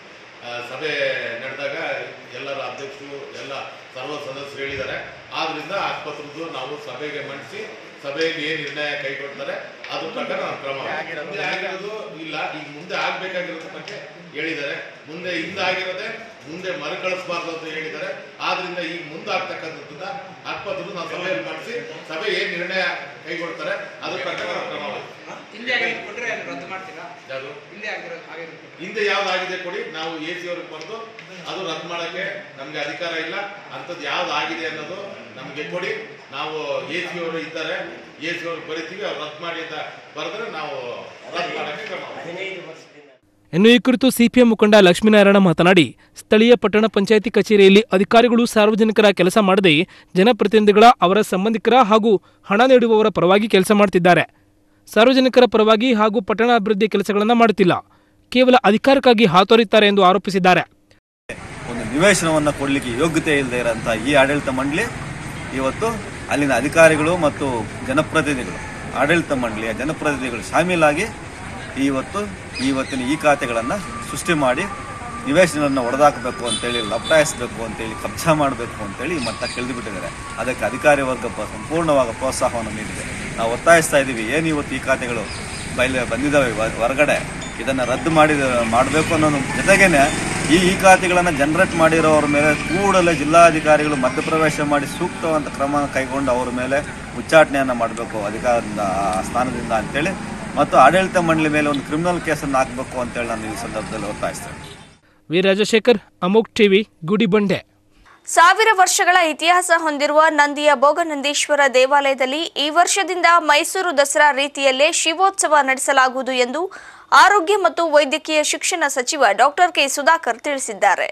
S8: ಸಭೆ ನಡೆದಾಗ ಎಲ್ಲರ ಅಧ್ಯಕ್ಷರು ಎಲ್ಲ ಸರ್ವ ಸದಸ್ಯರು ಹೇಳಿದ್ದಾರೆ ಆದ್ರಿಂದ ಆಸ್ಪತ್ರೆದು ನಾವು ಸಭೆಗೆ ಮಂಡಿಸಿ ಸಭೆಯಲ್ಲಿ ಏನು ನಿರ್ಣಯ ಕೈಗೊಳ್ತಾರೆ ಅದ್ರ ಪ್ರಕಾರ ನಾವು ಕ್ರಮ ಮುಂದೆ ಆಗಿರೋದು ಇಲ್ಲ ಈಗ ಮುಂದೆ ಆಗ್ಬೇಕಾಗಿರೋದ್ರ ಬಗ್ಗೆ ಹೇಳಿದ್ದಾರೆ ಮುಂದೆ ಹಿಂದೆ ಆಗಿರೋದೇ ಮುಂದೆ ಮರುಕಳಿಸಬಾರ್ದು ಅಂತ ಹೇಳಿದ್ದಾರೆ ಆದ್ರಿಂದ ಈಗ ಮುಂದೆ ಆಗ್ತಕ್ಕಂಥದ್ದನ್ನ ಆಸ್ಪತ್ರೆ ನಾವು ಸಭೆಯಲ್ಲಿ ಮಾಡಿಸಿ ಸಭೆ ಏನು ನಿರ್ಣಯ ಕೈಗೊಳ್ತಾರೆ ಅದ್ರ ಪ್ರಕಾರ ನಾವು ಕ್ರಮ ವಹಿಸ್ತೀವಿ.
S7: ಹಿಂದೆ ಆಗಿರೋದು ಕೊಟ್ರೆ ಅದನ್ನ ರದ್ದು ಮಾಡ್ತೀರಾ
S8: ಯಾವುದು
S7: ಹಿಂದೆ ಆಗಿರೋದು ಆಗಿರೋದು
S8: ಹಿಂದೆ ಯಾವ್ದಾಗಿದೆ ಕೊಡಿ ನಾವು ಎ ಸಿ ಅವ್ರಿಗೆ ಬರೆದು ಅದು ರದ್ದು ಮಾಡಕ್ಕೆ ನಮ್ಗೆ ಅಧಿಕಾರ ಇಲ್ಲ ಅಂಥದ್ದು ಯಾವ್ದು ಆಗಿದೆ ಅನ್ನೋದು ನಮಗೆ ಕೊಡಿ ನಾವು ಎ ಸಿ ಅವರು ಇದ್ದಾರೆ ಎ ಸಿ ಅವ್ರಿಗೆ ಬರಿತೀವಿ ಅವ್ರು ರದ್ದು ಮಾಡಿ ಅಂತ ಬರೆದ್ರೆ ನಾವು ರದ್ದು ಮಾಡಕ್ಕೆ ಕ್ರಮ ವಹಿಸ್ತೀವಿ.
S2: ಇನ್ನು ಈ ಕುರಿತು ಸಿಪಿಎಂ ಮುಖಂಡ ಲಕ್ಷ್ಮೀನಾರಾಯಣ ಮಾತನಾಡಿ ಸ್ಥಳೀಯ ಪಟ್ಟಣ ಪಂಚಾಯಿತಿ ಕಚೇರಿಯಲ್ಲಿ ಅಧಿಕಾರಿಗಳು ಸಾರ್ವಜನಿಕರ ಕೆಲಸ ಮಾಡದೆ ಜನಪ್ರತಿನಿಧಿಗಳ ಅವರ ಸಂಬಂಧಿಕರ ಹಾಗೂ ಹಣ ನೀಡುವವರ ಪರವಾಗಿ ಕೆಲಸ ಮಾಡುತ್ತಿದ್ದಾರೆ ಸಾರ್ವಜನಿಕರ ಪರವಾಗಿ ಹಾಗೂ ಪಟ್ಟಣ ಅಭಿವೃದ್ಧಿ ಕೆಲಸಗಳನ್ನು ಮಾಡುತ್ತಿಲ್ಲ ಕೇವಲ ಅಧಿಕಾರಕ್ಕಾಗಿ ಹಾತೊರೆಯುತ್ತಾರೆ ಎಂದು ಆರೋಪಿಸಿದ್ದಾರೆ
S13: ಒಂದು ನಿವೇಶನವನ್ನು ಕೊಡಲಿಕ್ಕೆ ಯೋಗ್ಯತೆ ಇಲ್ಲದೆ ಇರೋಂಥ ಈ ಆಡಳಿತ ಮಂಡಳಿ ಇವತ್ತು ಅಲ್ಲಿನ ಅಧಿಕಾರಿಗಳು ಮತ್ತು ಜನಪ್ರತಿನಿಧಿಗಳು ಆಡಳಿತ ಮಂಡಳಿಯ ಜನಪ್ರತಿನಿಧಿಗಳು ಶಾಮೀಲಾಗಿ ಇವತ್ತು ಇವತ್ತಿನ ಈ ಖಾತೆಗಳನ್ನು ಸೃಷ್ಟಿ ಮಾಡಿ ನಿವೇಶನವನ್ನು ಹೊಡೆದಾಕಬೇಕು ಅಂತೇಳಿ ಲಪಟಾಯಿಸಬೇಕು ಅಂತೇಳಿ ಕಬ್ಜಾ ಮಾಡಬೇಕು ಅಂತೇಳಿ ಈ ಮಟ್ಟ ಕೆಳೆದು ಬಿಟ್ಟಿದ್ದಾರೆ ಅದಕ್ಕೆ ಅಧಿಕಾರಿ ವರ್ಗ ಪ- ಸಂಪೂರ್ಣವಾಗಿ ಪ್ರೋತ್ಸಾಹವನ್ನು ನೀಡಿದೆ ನಾವು ಒತ್ತಾಯಿಸ್ತಾ ಇದ್ದೀವಿ ಏನು ಇವತ್ತು ಈ ಖಾತೆಗಳು ಬಯಲು ಬಂದಿದ್ದಾವೆ ಹೊ- ಹೊರಗಡೆ ಇದನ್ನು ರದ್ದು ಮಾಡಿದ ಮಾಡಬೇಕು ಅನ್ನೋದು ಜೊತೆಗೇನೆ ಈ ಈ ಖಾತೆಗಳನ್ನು ಜನರೇಟ್ ಮಾಡಿರೋರ ಮೇಲೆ ಕೂಡಲೇ ಜಿಲ್ಲಾಧಿಕಾರಿಗಳು ಮಧ್ಯಪ್ರವೇಶ ಮಾಡಿ ಸೂಕ್ತವಂತ ಕ್ರಮ ಕೈಗೊಂಡು ಅವರ ಮೇಲೆ ಉಚ್ಚಾಟನೆಯನ್ನು ಮಾಡಬೇಕು ಅಧಿಕಾರದಿಂದ ಆ ಸ್ಥಾನದಿಂದ ಅಂತೇಳಿ ಮತ್ತು ಆಡಳಿತ ಮಂಡಳಿ ಮೇಲೆ ಒಂದು ಕ್ರಿಮಿನಲ್ ಕೇಸನ್ನು ಹಾಕಬೇಕು ಅಂತೇಳಿ ನಾನು ಈ ಸಂದರ್ಭದಲ್ಲಿ ಒತ್ತಾಯಿಸ್ತೇನೆ
S2: ವಿ ರಾಜಶೇಖರ್ ಅಮೋಕ್ ಟಿವಿ ಗುಡಿಬಂಡೆ
S1: ಸಾವಿರ ವರ್ಷಗಳ ಇತಿಹಾಸ ಹೊಂದಿರುವ ನಂದಿಯ ಭೋಗನಂದೀಶ್ವರ ದೇವಾಲಯದಲ್ಲಿ ಈ ವರ್ಷದಿಂದ ಮೈಸೂರು ದಸರಾ ರೀತಿಯಲ್ಲೇ ಶಿವೋತ್ಸವ ನಡೆಸಲಾಗುವುದು ಎಂದು ಆರೋಗ್ಯ ಮತ್ತು ವೈದ್ಯಕೀಯ ಶಿಕ್ಷಣ ಸಚಿವ ಡಾಕ್ಟರ್ ಕೆ ಸುಧಾಕರ್ ತಿಳಿಸಿದ್ದಾರೆ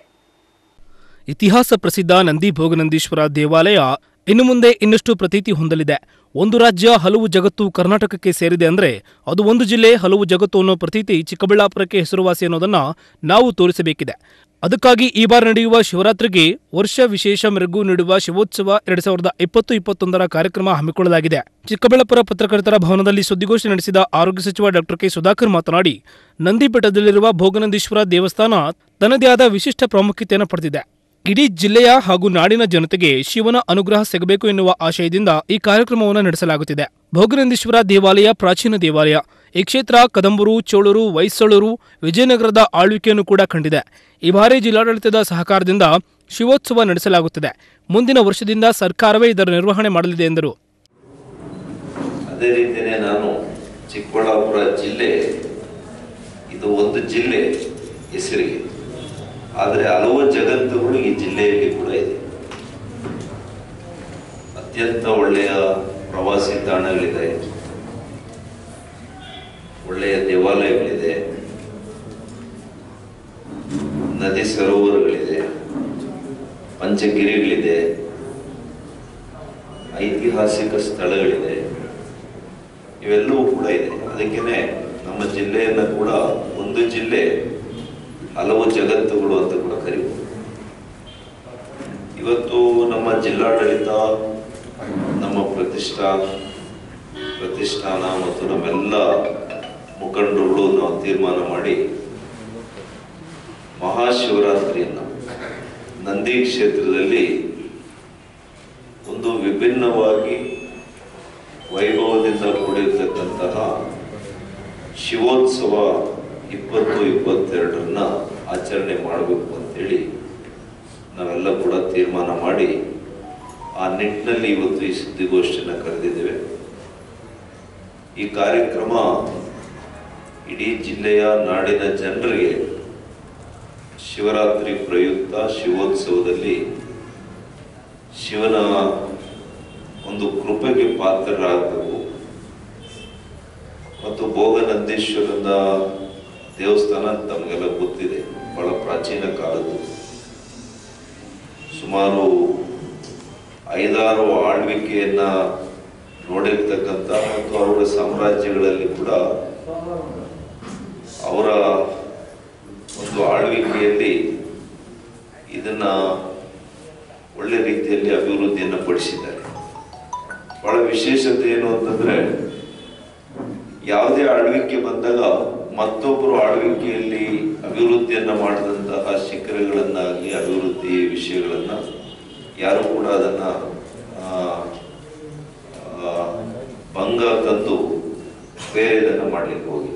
S2: ಇತಿಹಾಸ ಪ್ರಸಿದ್ಧ ನಂದಿ ಭೋಗನಂದೀಶ್ವರ ದೇವಾಲಯ ಇನ್ನು ಮುಂದೆ ಇನ್ನಷ್ಟು ಪ್ರತೀತಿ ಹೊಂದಲಿದೆ ಒಂದು ರಾಜ್ಯ ಹಲವು ಜಗತ್ತು ಕರ್ನಾಟಕಕ್ಕೆ ಸೇರಿದೆ ಅಂದ್ರೆ ಅದು ಒಂದು ಜಿಲ್ಲೆ ಹಲವು ಜಗತ್ತು ಅನ್ನೋ ಪ್ರತೀತಿ ಚಿಕ್ಕಬಳ್ಳಾಪುರಕ್ಕೆ ಹೆಸರುವಾಸಿ ಅನ್ನೋದನ್ನ ನಾವು ತೋರಿಸಬೇಕಿದೆ ಅದಕ್ಕಾಗಿ ಈ ಬಾರಿ ನಡೆಯುವ ಶಿವರಾತ್ರಿಗೆ ವರ್ಷ ವಿಶೇಷ ಮೆರುಗು ನೀಡುವ ಶಿವೋತ್ಸವ ಎರಡ್ ಸಾವಿರದ ಇಪ್ಪತ್ತು ಇಪ್ಪತ್ತೊಂದರ ಕಾರ್ಯಕ್ರಮ ಹಮ್ಮಿಕೊಳ್ಳಲಾಗಿದೆ ಚಿಕ್ಕಬಳ್ಳಾಪುರ ಪತ್ರಕರ್ತರ ಭವನದಲ್ಲಿ ಸುದ್ದಿಗೋಷ್ಠಿ ನಡೆಸಿದ ಆರೋಗ್ಯ ಸಚಿವ ಡಾಕ್ಟರ್ ಕೆ ಸುಧಾಕರ್ ಮಾತನಾಡಿ ನಂದಿ ಬೆಟ್ಟದಲ್ಲಿರುವ ಭೋಗನಂದೀಶ್ವರ ದೇವಸ್ಥಾನ ತನ್ನದೇ ಆದ ವಿಶಿಷ್ಟ ಪ್ರಾಮುಖ್ಯತೆಯನ್ನು ಪಡೆದಿದೆ ಇಡೀ ಜಿಲ್ಲೆಯ ಹಾಗೂ ನಾಡಿನ ಜನತೆಗೆ ಶಿವನ ಅನುಗ್ರಹ ಸಿಗಬೇಕು ಎನ್ನುವ ಆಶಯದಿಂದ ಈ ಕಾರ್ಯಕ್ರಮವನ್ನು ನಡೆಸಲಾಗುತ್ತಿದೆ ಭೋಗನಂದೀಶ್ವರ ದೇವಾಲಯ ಪ್ರಾಚೀನ ದೇವಾಲಯ ಈ ಕ್ಷೇತ್ರ ಕದಂಬರು ಚೋಳರು ಹೊಯ್ಸಳರು ವಿಜಯನಗರದ ಆಳ್ವಿಕೆಯನ್ನು ಕೂಡ ಕಂಡಿದೆ ಈ ಬಾರಿ ಜಿಲ್ಲಾಡಳಿತದ ಸಹಕಾರದಿಂದ ಶಿವೋತ್ಸವ ನಡೆಸಲಾಗುತ್ತಿದೆ ಮುಂದಿನ ವರ್ಷದಿಂದ ಸರ್ಕಾರವೇ ಇದರ ನಿರ್ವಹಣೆ ಮಾಡಲಿದೆ ಎಂದರು
S14: ಅದೇ ರೀತಿಯೇ ನಾನು ಚಿಕ್ಕಬಳ್ಳಾಪುರ ಜಿಲ್ಲೆ ಇದು ಒಂದು ಜಿಲ್ಲೆ ಹೆಸರಿಗೆ ಆದರೆ ಹಲವು ಜಗತ್ತುಗಳು ಈ ಜಿಲ್ಲೆಯಲ್ಲಿ ಕೂಡ ಇದೆ ಅತ್ಯಂತ ಒಳ್ಳೆಯ ಪ್ರವಾಸಿ ತಾಣಗಳಿದೆ ಒಳ್ಳೆಯ ದೇವಾಲಯಗಳಿದೆ ನದಿ ಸರೋವರಗಳಿದೆ ಪಂಚಗಿರಿಗಳಿದೆ ಐತಿಹಾಸಿಕ ಸ್ಥಳಗಳಿದೆ ಇವೆಲ್ಲವೂ ಕೂಡ ಇದೆ ಅದಕ್ಕೇನೆ ನಮ್ಮ ಜಿಲ್ಲೆಯನ್ನ ಕೂಡ ಒಂದು ಜಿಲ್ಲೆ ಹಲವು ಜಗತ್ತುಗಳು ಅಂತ ಕೂಡ ಕರೀಬಹುದು ಇವತ್ತು ನಮ್ಮ ಜಿಲ್ಲಾಡಳಿತ ನಮ್ಮ ಪ್ರತಿಷ್ಠಾ ಪ್ರತಿಷ್ಠಾನ ಮತ್ತು ನಮ್ಮೆಲ್ಲ ಮುಖಂಡರುಗಳು ನಾವು ತೀರ್ಮಾನ ಮಾಡಿ ಮಹಾಶಿವರಾತ್ರಿಯನ್ನು ನಂದಿ ಕ್ಷೇತ್ರದಲ್ಲಿ ಒಂದು ವಿಭಿನ್ನವಾಗಿ ವೈಭವದಿಂದ ಕೂಡಿರ್ತಕ್ಕಂತಹ ಶಿವೋತ್ಸವ ಇಪ್ಪತ್ತು ಇಪ್ಪತ್ತೆರಡರನ್ನ ಆಚರಣೆ ಮಾಡಬೇಕು ಅಂತೇಳಿ ನಾವೆಲ್ಲ ಕೂಡ ತೀರ್ಮಾನ ಮಾಡಿ ಆ ನಿಟ್ಟಿನಲ್ಲಿ ಇವತ್ತು ಈ ಸುದ್ದಿಗೋಷ್ಠಿಯನ್ನು ಕರೆದಿದ್ದೇವೆ ಈ ಕಾರ್ಯಕ್ರಮ ಇಡೀ ಜಿಲ್ಲೆಯ ನಾಡಿನ ಜನರಿಗೆ ಶಿವರಾತ್ರಿ ಪ್ರಯುಕ್ತ ಶಿವೋತ್ಸವದಲ್ಲಿ ಶಿವನ ಒಂದು ಕೃಪೆಗೆ ಪಾತ್ರರಾಗಬೇಕು ಮತ್ತು ಭೋಗನಂದೀಶ್ವರನ ದೇವಸ್ಥಾನ ತಮಗೆಲ್ಲ ಗೊತ್ತಿದೆ ಬಹಳ ಪ್ರಾಚೀನ ಕಾಲದ್ದು ಸುಮಾರು ಐದಾರು ಆಳ್ವಿಕೆಯನ್ನ ನೋಡಿರ್ತಕ್ಕಂಥ ಮತ್ತು ಅವರ ಸಾಮ್ರಾಜ್ಯಗಳಲ್ಲಿ ಕೂಡ ಅವರ ಒಂದು ಆಳ್ವಿಕೆಯಲ್ಲಿ ಇದನ್ನ ಒಳ್ಳೆ ರೀತಿಯಲ್ಲಿ ಅಭಿವೃದ್ಧಿಯನ್ನು ಪಡಿಸಿದ್ದಾರೆ ಬಹಳ ವಿಶೇಷತೆ ಏನು ಅಂತಂದ್ರೆ ಯಾವುದೇ ಆಳ್ವಿಕೆ ಬಂದಾಗ ಮತ್ತೊಬ್ಬರು ಆಳ್ವಿಕೆಯಲ್ಲಿ ಅಭಿವೃದ್ಧಿಯನ್ನ ಮಾಡಿದಂತಹ ಶಿಖರಗಳನ್ನಾಗಲಿ ಅಭಿವೃದ್ಧಿ ವಿಷಯಗಳನ್ನ ಯಾರು ಕೂಡ ಅದನ್ನ ಆ, ಆ, ಭಂಗ ತಂದು ಬೇರೆದನ್ನ ಮಾಡ್ಲಿಕ್ಕೆ ಹೋಗಿಲ್ಲ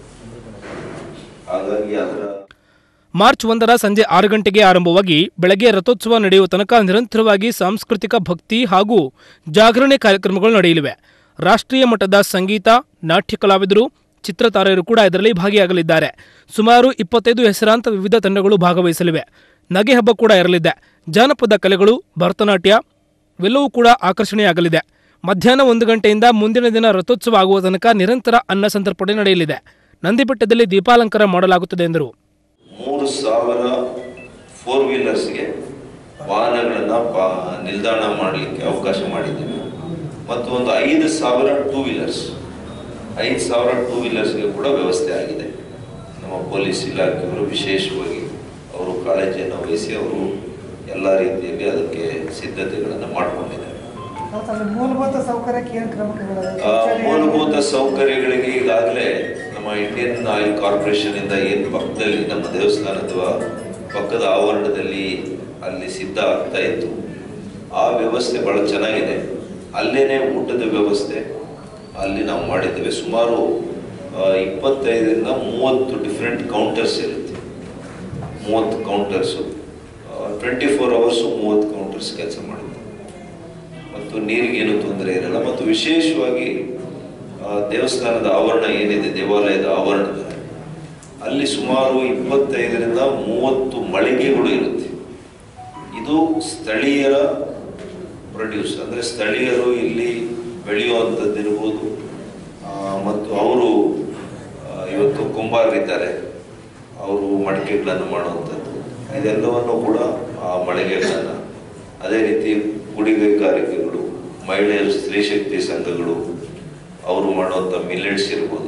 S14: ಹಾಗಾಗಿ ಅದರ
S2: ಮಾರ್ಚ್ ಒಂದರ ಸಂಜೆ ಆರು ಗಂಟೆಗೆ ಆರಂಭವಾಗಿ ಬೆಳಗ್ಗೆ ರಥೋತ್ಸವ ನಡೆಯುವ ತನಕ ನಿರಂತರವಾಗಿ ಸಾಂಸ್ಕೃತಿಕ ಭಕ್ತಿ ಹಾಗೂ ಜಾಗರಣೆ ಕಾರ್ಯಕ್ರಮಗಳು ನಡೆಯಲಿವೆ ರಾಷ್ಟ್ರೀಯ ಮಟ್ಟದ ಸಂಗೀತ ನಾಟ್ಯ ಕಲಾವಿದರು ಚಿತ್ರತಾರೆಯರು ಕೂಡ ಇದರಲ್ಲಿ ಭಾಗಿಯಾಗಲಿದ್ದಾರೆ ಸುಮಾರು ಇಪ್ಪತ್ತೈದು ಹೆಸರಾಂತ ವಿವಿಧ ತಂಡಗಳು ಭಾಗವಹಿಸಲಿವೆ ನಗೆ ಹಬ್ಬ ಕೂಡ ಇರಲಿದೆ ಜಾನಪದ ಕಲೆಗಳು ಭರತನಾಟ್ಯ ಇವೆಲ್ಲವೂ ಕೂಡ ಆಕರ್ಷಣೆಯಾಗಲಿದೆ ಮಧ್ಯಾಹ್ನ ಒಂದು ಗಂಟೆಯಿಂದ ಮುಂದಿನ ದಿನ ರಥೋತ್ಸವ ಆಗುವ ತನಕ ನಿರಂತರ ಅನ್ನ ಸಂತರ್ಪಣೆ ನಡೆಯಲಿದೆ ನಂದಿಬೆಟ್ಟದಲ್ಲಿ ದೀಪಾಲಂಕಾರ ಮಾಡಲಾಗುತ್ತದೆ ಎಂದರು
S14: ಮೂರು ಸಾವಿರ ಫೋರ್ ವೀಲರ್ಸ್ಗೆ ವಾಹನಗಳನ್ನ ಪಾ- ನಿಲ್ದಾಣ ಮಾಡಲಿಕ್ಕೆ ಅವಕಾಶ ಮಾಡಿದ್ದೇವೆ ಮತ್ತು ಒಂದು ಐದು ಸಾವಿರ ಟೂ ವೀಲರ್ಸ್ ಐದು ಸಾವಿರ ಟೂ ವೀಲರ್ಸ್ಗೆ ಕೂಡ ವ್ಯವಸ್ಥೆ ಆಗಿದೆ ನಮ್ಮ ಪೊಲೀಸ್ ಇಲಾಖೆಯವರು ವಿಶೇಷವಾಗಿ ಅವರು ಕಾಳಜಿಯನ್ನು ವಹಿಸಿ ಅವರು ಎಲ್ಲ ರೀತಿಯಲ್ಲಿ ಅದಕ್ಕೆ ಸಿದ್ಧತೆಗಳನ್ನು ಮಾಡಿಕೊಂಡಿದ್ದಾರೆ
S15: ಮೂಲಭೂತ ಸೌಕರ್ಯಕ್ಕೆ ಏನು ಕ್ರಮ
S14: ಆ, ಮೂಲಭೂತ ಸೌಕರ್ಯಗಳಿಗೆ ಈಗಾಗಲೇ ನಮ್ಮ ಇಂಡಿಯನ್ ಆಯಿಲ್ ಕಾರ್ಪೊರೇಷನ್ ಇಂದ ಏನು ಪಕ್ಕದಲ್ಲಿ ನಮ್ಮ ದೇವಸ್ಥಾನದ ಪಕ್ಕದ ಆವರಣದಲ್ಲಿ ಅಲ್ಲಿ ಸಿದ್ಧ ಆಗ್ತಾ ಇತ್ತು ಆ ವ್ಯವಸ್ಥೆ ಬಹಳ ಚೆನ್ನಾಗಿದೆ ಅಲ್ಲೇನೆ ಊಟದ ವ್ಯವಸ್ಥೆ ಅಲ್ಲಿ ನಾವು ಮಾಡಿದ್ದೇವೆ ಸುಮಾರು ಆ, ಇಪ್ಪತ್ತೈದರಿಂದ ಮೂವತ್ತು ಡಿಫ್ರೆಂಟ್ ಕೌಂಟರ್ಸ್ ಇರುತ್ತೆ ಮೂವತ್ತು ಕೌಂಟರ್ಸು ಟ್ವೆಂಟಿ ಫೋರ್ ಅವರ್ಸು ಮೂವತ್ತು ಕೌಂಟರ್ಸ್ ಕೆಲಸ ಮಾಡಿದ್ದೇವೆ ಮತ್ತು ನೀರಿಗೇನು ತೊಂದರೆ ಇರಲ್ಲ ಮತ್ತು ವಿಶೇಷವಾಗಿ ಆ, ದೇವಸ್ಥಾನದ ಆವರಣ ಏನಿದೆ ದೇವಾಲಯದ ಆವರಣ ಅಲ್ಲಿ ಸುಮಾರು ಇಪ್ಪತ್ತೈದರಿಂದ ಮೂವತ್ತು ಮಳಿಗೆಗಳು ಇರುತ್ತೆ ಇದು ಸ್ಥಳೀಯರ ಪ್ರೊಡ್ಯೂಸ್ ಅಂದರೆ ಸ್ಥಳೀಯರು ಇಲ್ಲಿ ಬೆಳೆಯುವಂಥದ್ದಿರ್ಬೋದು ಆ, ಮತ್ತು ಅವರು ಇವತ್ತು ಕುಂಬಾರರಿದ್ದಾರೆ ಅವರು ಮಡಿಕೆಗಳನ್ನು ಮಾಡುವಂಥದ್ದು ಇದೆಲ್ಲವನ್ನು ಕೂಡ ಆ ಮಳಿಗೆಗಳನ್ನು ಅದೇ ರೀತಿ ಗುಡಿಗೈಗಾರಿಕೆಗಳು ಮಹಿಳೆಯರು ಸ್ತ್ರೀ ಶಕ್ತಿ ಸಂಘಗಳು ಅವರು ಮಾಡುವಂಥ ಮಿಲೆಟ್ಸ್ ಇರ್ಬೋದು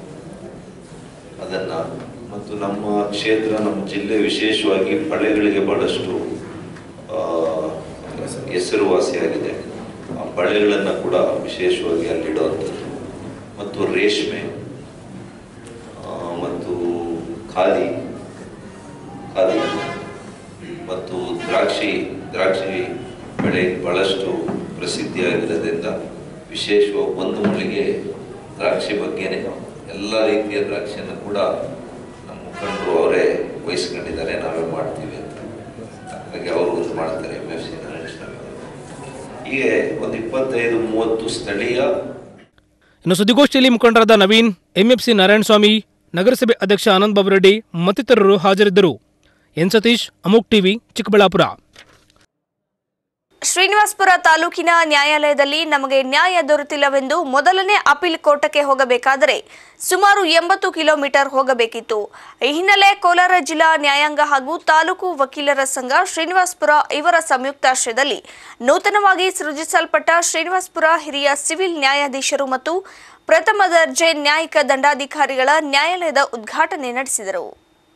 S14: ಅದನ್ನ ಮತ್ತು ನಮ್ಮ ಕ್ಷೇತ್ರ ನಮ್ಮ ಜಿಲ್ಲೆ ವಿಶೇಷವಾಗಿ ಬಳೆಗಳಿಗೆ ಬಹಳಷ್ಟು ಆ, ಹೆಸರುವಾಸಿಯಾಗಿದೆ ಆ ಬಳೆಗಳನ್ನು ಕೂಡ ವಿಶೇಷವಾಗಿ ಅಲ್ಲಿಡುವಂಥದ್ದು ಮತ್ತು ರೇಷ್ಮೆ ಆ, ಮತ್ತು ಖಾದಿ ಖಾದಿ ಮತ್ತು ದ್ರಾಕ್ಷಿ ದ್ರಾಕ್ಷಿ ಬೆಳೆ ಬಹಳಷ್ಟು ಪ್ರಸಿದ್ಧಿಯಾಗಿರೋದ್ರಿಂದ ವಿಶೇಷವಾಗಿ ಒಂದು ಮಳಿಗೆ ದ್ರಾಕ್ಷಿ ಬಗ್ಗೆನೇ ಎಲ್ಲ ರೀತಿಯ ದ್ರಾಕ್ಷಿಯನ್ನು ಕೂಡ ನಮ್ಮ ಮುಖಂಡರು ಅವರೇ ವಹಿಸ್ಕೊಂಡಿದ್ದಾರೆ ನಾವೇ ಮಾಡ್ತೀವಿ ಅಂತ ಹಾಗಾಗಿ ಅವರು ಒಂದು ಮಾಡ್ತಾರೆ ಎಮ್ ಎಫ್ ಸಿ ಹೀಗೆ ಒಂದು ಇಪ್ಪತ್ತೈದು ಮೂವತ್ತು ಸ್ಥಳೀಯ
S2: ಇನ್ನು ಸುದ್ದಿಗೋಷ್ಠಿಯಲ್ಲಿ ಮುಖಂಡರಾದ ನವೀನ್ ಎಂಎಫ್ಸಿ ನಾರಾಯಣಸ್ವಾಮಿ ನಗರಸಭೆ ಅಧ್ಯಕ್ಷ ಆನಂದ್ ಬಾಬು ರೆಡ್ಡಿ ಮತ್ತಿತರರು ಹಾಜರಿದ್ದರು ಎನ್ ಸತೀಶ್ ಅಮೋಕ್ ಟಿವಿ ಚಿಕ್ಕಬಳ್ಳಾಪುರ
S1: ಶ್ರೀನಿವಾಸ್ಪುರ ತಾಲೂಕಿನ ನ್ಯಾಯಾಲಯದಲ್ಲಿ ನಮಗೆ ನ್ಯಾಯ ದೊರೆತಿಲ್ಲವೆಂದು ಮೊದಲನೇ ಅಪೀಲ್ ಕೋರ್ಟಕ್ಕೆ ಹೋಗಬೇಕಾದರೆ ಸುಮಾರು ಎಂಬತ್ತು ಕಿಲೋಮೀಟರ್ ಹೋಗಬೇಕಿತ್ತು ಈ ಹಿನ್ನೆಲೆ ಕೋಲಾರ ಜಿಲ್ಲಾ ನ್ಯಾಯಾಂಗ ಹಾಗೂ ತಾಲೂಕು ವಕೀಲರ ಸಂಘ ಶ್ರೀನಿವಾಸ್ಪುರ ಇವರ ಸಂಯುಕ್ತಾಶ್ರಯದಲ್ಲಿ ನೂತನವಾಗಿ ಸೃಜಿಸಲ್ಪಟ್ಟ ಶ್ರೀನಿವಾಸ್ಪುರ ಹಿರಿಯ ಸಿವಿಲ್ ನ್ಯಾಯಾಧೀಶರು ಮತ್ತು ಪ್ರಥಮ ದರ್ಜೆ ನ್ಯಾಯಿಕ ದಂಡಾಧಿಕಾರಿಗಳ ನ್ಯಾಯಾಲಯದ ಉದ್ಘಾಟನೆ ನಡೆಸಿದರು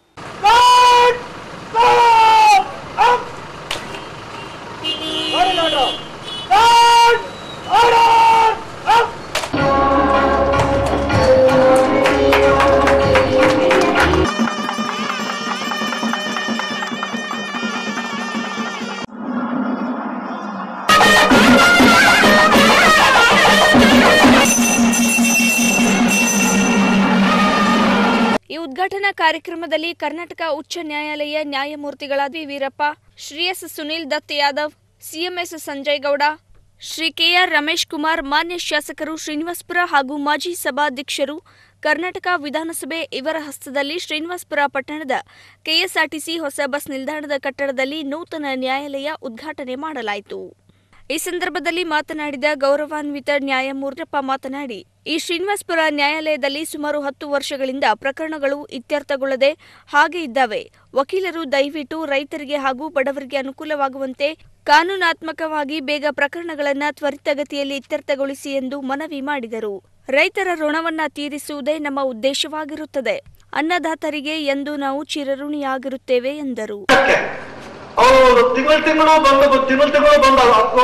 S1: ಈ ಉದ್ಘಾಟನಾ ಕಾರ್ಯಕ್ರಮದಲ್ಲಿ ಕರ್ನಾಟಕ ಉಚ್ಚ ನ್ಯಾಯಾಲಯ ನ್ಯಾಯಮೂರ್ತಿಗಳಾದ ವಿ ವೀರಪ್ಪ ಶ್ರೀ ಎಸ್ ಸುನೀಲ್ ದತ್ ಯಾದವ್ ಸಿಎಂಎಸ್ ಸಂಜಯ್ ಗೌಡ ಶ್ರೀ ಕೆಆರ್ ರಮೇಶ್ ಕುಮಾರ್ ಮಾನ್ಯ ಶಾಸಕರು ಶ್ರೀನಿವಾಸ್ಪುರ ಹಾಗೂ ಮಾಜಿ ಸಭಾಧ್ಯಕ್ಷರು ಕರ್ನಾಟಕ ವಿಧಾನಸಭೆ ಇವರ ಹಸ್ತದಲ್ಲಿ ಶ್ರೀನಿವಾಸ್ಪುರ ಪಟ್ಟಣದ ಕೆಎಸ್ಆರ್ಟಿಸಿ ಹೊಸ ಬಸ್ ನಿಲ್ದಾಣದ ಕಟ್ಟಡದಲ್ಲಿ ನೂತನ ನ್ಯಾಯಾಲಯ ಉದ್ಘಾಟನೆ ಮಾಡಲಾಯಿತು ಈ ಸಂದರ್ಭದಲ್ಲಿ ಮಾತನಾಡಿದ ಗೌರವಾನ್ವಿತ ನ್ಯಾಯಮೂರ್ತಿಯಪ್ಪ ಮಾತನಾಡಿ ಈ ಶ್ರೀನಿವಾಸ್ಪುರ ನ್ಯಾಯಾಲಯದಲ್ಲಿ ಸುಮಾರು ಹತ್ತು ವರ್ಷಗಳಿಂದ ಪ್ರಕರಣಗಳು ಇತ್ಯರ್ಥಗೊಳ್ಳದೆ ಹಾಗೆ ಇದ್ದಾವೆ ವಕೀಲರು ದಯವಿಟ್ಟು ರೈತರಿಗೆ ಹಾಗೂ ಬಡವರಿಗೆ ಅನುಕೂಲವಾಗುವಂತೆ ಕಾನೂನಾತ್ಮಕವಾಗಿ ಬೇಗ ಪ್ರಕರಣಗಳನ್ನು ತ್ವರಿತಗತಿಯಲ್ಲಿ ಇತ್ಯರ್ಥಗೊಳಿಸಿ ಎಂದು ಮನವಿ ಮಾಡಿದರು ರೈತರ ಋಣವನ್ನ ತೀರಿಸುವುದೇ ನಮ್ಮ ಉದ್ದೇಶವಾಗಿರುತ್ತದೆ ಅನ್ನದಾತರಿಗೆ ಎಂದು ನಾವು ಚಿರಋಣಿಯಾಗಿರುತ್ತೇವೆ ಎಂದರು
S4: ಅವರು ತಿಂಗಳು ತಿಂಗಳು ಬಂದು ತಿಂಗಳು ತಿಂಗಳು ಬಂದ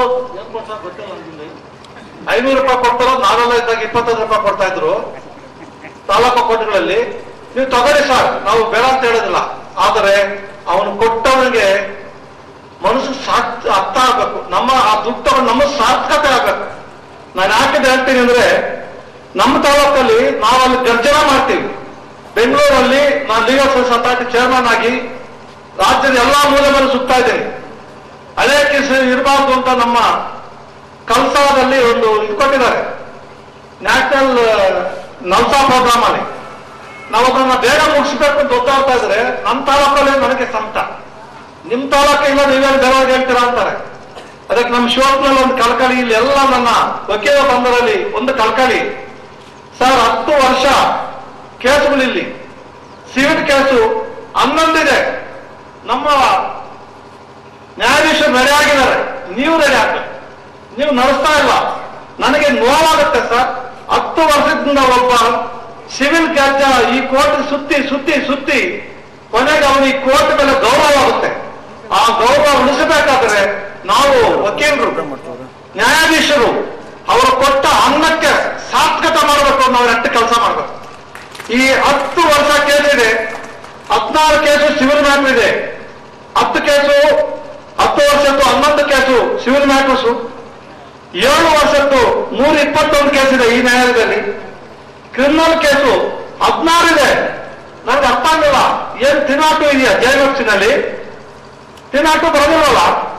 S4: ಐನೂರು ರೂಪಾಯಿ ಕೊಡ್ತಾರ ನಾವೆಲ್ಲ ಇದ್ದಾಗ ಇಪ್ಪತ್ತೈದು ರೂಪಾಯಿ ಕೊಡ್ತಾ ಇದ್ರು ತಾಲೂಕು ಕೋಟೆಗಳಲ್ಲಿ ನೀವು ತಗೊಳ್ಳಿ ಸರ್ ನಾವು ಬೇಡ ಅಂತ ಹೇಳೋದಿಲ್ಲ ಆದರೆ ಅವನು ಕೊಟ್ಟವನಿಗೆ ಮನಸ್ಸು ಸಾರ್ಥ್ ಅರ್ಥ ಆಗ್ಬೇಕು ನಮ್ಮ ಆ ದುಡ್ಡು ತಗೊಂಡು ನಮ್ಮ ಸಾರ್ಥಕತೆ ಆಗ್ಬೇಕು ನಾನು ಯಾಕೆ ಹೇಳ್ತೀನಿ ಅಂದ್ರೆ ನಮ್ಮ ತಾಲೂಕಲ್ಲಿ ನಾವು ಅಲ್ಲಿ ಗರ್ಜನ ಮಾಡ್ತೀವಿ ಬೆಂಗಳೂರಲ್ಲಿ ನಾನು ಲೀಗಲ್ ಸರ್ವಿಸ್ ಅಥಾರಿಟಿ ಚೇರ್ಮನ್ ಆಗಿ ರಾಜ್ಯದ ಎಲ್ಲಾ ಮೂಲೆ ಮೇಲೆ ಸುತ್ತಾ ಇದ್ದೇನೆ ಹಳೆ ಕೇಸ್ ಇರಬಾರ್ದು ಅಂತ ನಮ್ಮ ಕಲ್ಸಾದಲ್ಲಿ ಒಂದು ಇದು ಕೊಟ್ಟಿದ್ದಾರೆ ನ್ಯಾಷನಲ್ ನಲ್ಸಾ ಪ್ರೋಗ್ರಾಮ್ ಅಲ್ಲಿ ನಾವು ಅದನ್ನ ಬೇಗ ಮುಗಿಸ್ಬೇಕು ಅಂತ ಒತ್ತಾಡ್ತಾ ಇದ್ರೆ ನಮ್ಮ ತಾಲೂಕಲ್ಲಿ ನನಗೆ ಸಂಕಟ ನಿಮ್ ತಾಲೂಕು ಇಲ್ಲ ನೀವೇನು ಬೇರೆ ಹೇಳ್ತೀರಾ ಅಂತಾರೆ ಅದಕ್ಕೆ ನಮ್ಮ ಶಿವಪ್ಪನಲ್ಲಿ ಒಂದು ಕಳ್ಕಳಿ ಇಲ್ಲಿ ಎಲ್ಲ ನನ್ನ ವಕೀಲ ಬಂದರಲ್ಲಿ ಒಂದು ಕಳ್ಕಳಿ ಸರ್ ಹತ್ತು ವರ್ಷ ಕೇಸುಗಳಿಲ್ಲಿ ಸಿವಿಲ್ ಕೇಸು ಹನ್ನೊಂದಿದೆ ನಮ್ಮ ನ್ಯಾಯಾಧೀಶರು ರೆಡಿ ಆಗಿದ್ದಾರೆ ನೀವು ರೆಡಿ ಆಗ್ಬೇಕು ನೀವು ನಡೆಸ್ತಾ ಇಲ್ಲ ನನಗೆ ನೋವಾಗುತ್ತೆ ಸರ್ ಹತ್ತು ವರ್ಷದಿಂದ ಒಬ್ಬ ಸಿವಿಲ್ ಕ್ಯಾಚ ಈ ಕೋರ್ಟ್ ಸುತ್ತಿ ಸುತ್ತಿ ಸುತ್ತಿ ಕೊನೆಗೆ ಅವನು ಈ ಕೋರ್ಟ್ ಮೇಲೆ ಗೌರವ ಆಗುತ್ತೆ ಆ ಗೌರವ ಉಳಿಸಬೇಕಾದ್ರೆ ನಾವು ವಕೀಲರು ನ್ಯಾಯಾಧೀಶರು ಅವರು ಕೊಟ್ಟ ಅನ್ನಕ್ಕೆ ಸಾರ್ಥಕತೆ ಮಾಡಬೇಕು ನಾವು ಎಷ್ಟು ಕೆಲಸ ಮಾಡಬೇಕು ಈ ಹತ್ತು ವರ್ಷ ಕೇಸ್ ಇದೆ ಹದಿನಾರು ಕೇಸು ಸಿವಿಲ್ ಮ್ಯಾಟರ್ ಇದೆ ಹತ್ತು ಕೇಸು ಹತ್ತು ವರ್ಷದ್ದು ಹನ್ನೊಂದು ಕೇಸು ಸಿವಿಲ್ ಮ್ಯಾಟರ್ಸು ಏಳು ವರ್ಷದ್ದು ನೂರ ಇಪ್ಪತ್ತೊಂದು ಕೇಸ್ ಇದೆ ಈ ನ್ಯಾಯಾಲಯದಲ್ಲಿ ಕ್ರಿಮಿನಲ್ ಕೇಸು ಹದಿನಾರು ಇದೆ ನನಗೆ ಅರ್ಥ ಆಗಿಲ್ಲ ಏನ್ ತಿನಾಟು ಇದೆಯಾ ಜೈವಕ್ಷನಲ್ಲಿ ತಿನಾಟು ಬರೋದಿಲ್ಲಲ್ಲ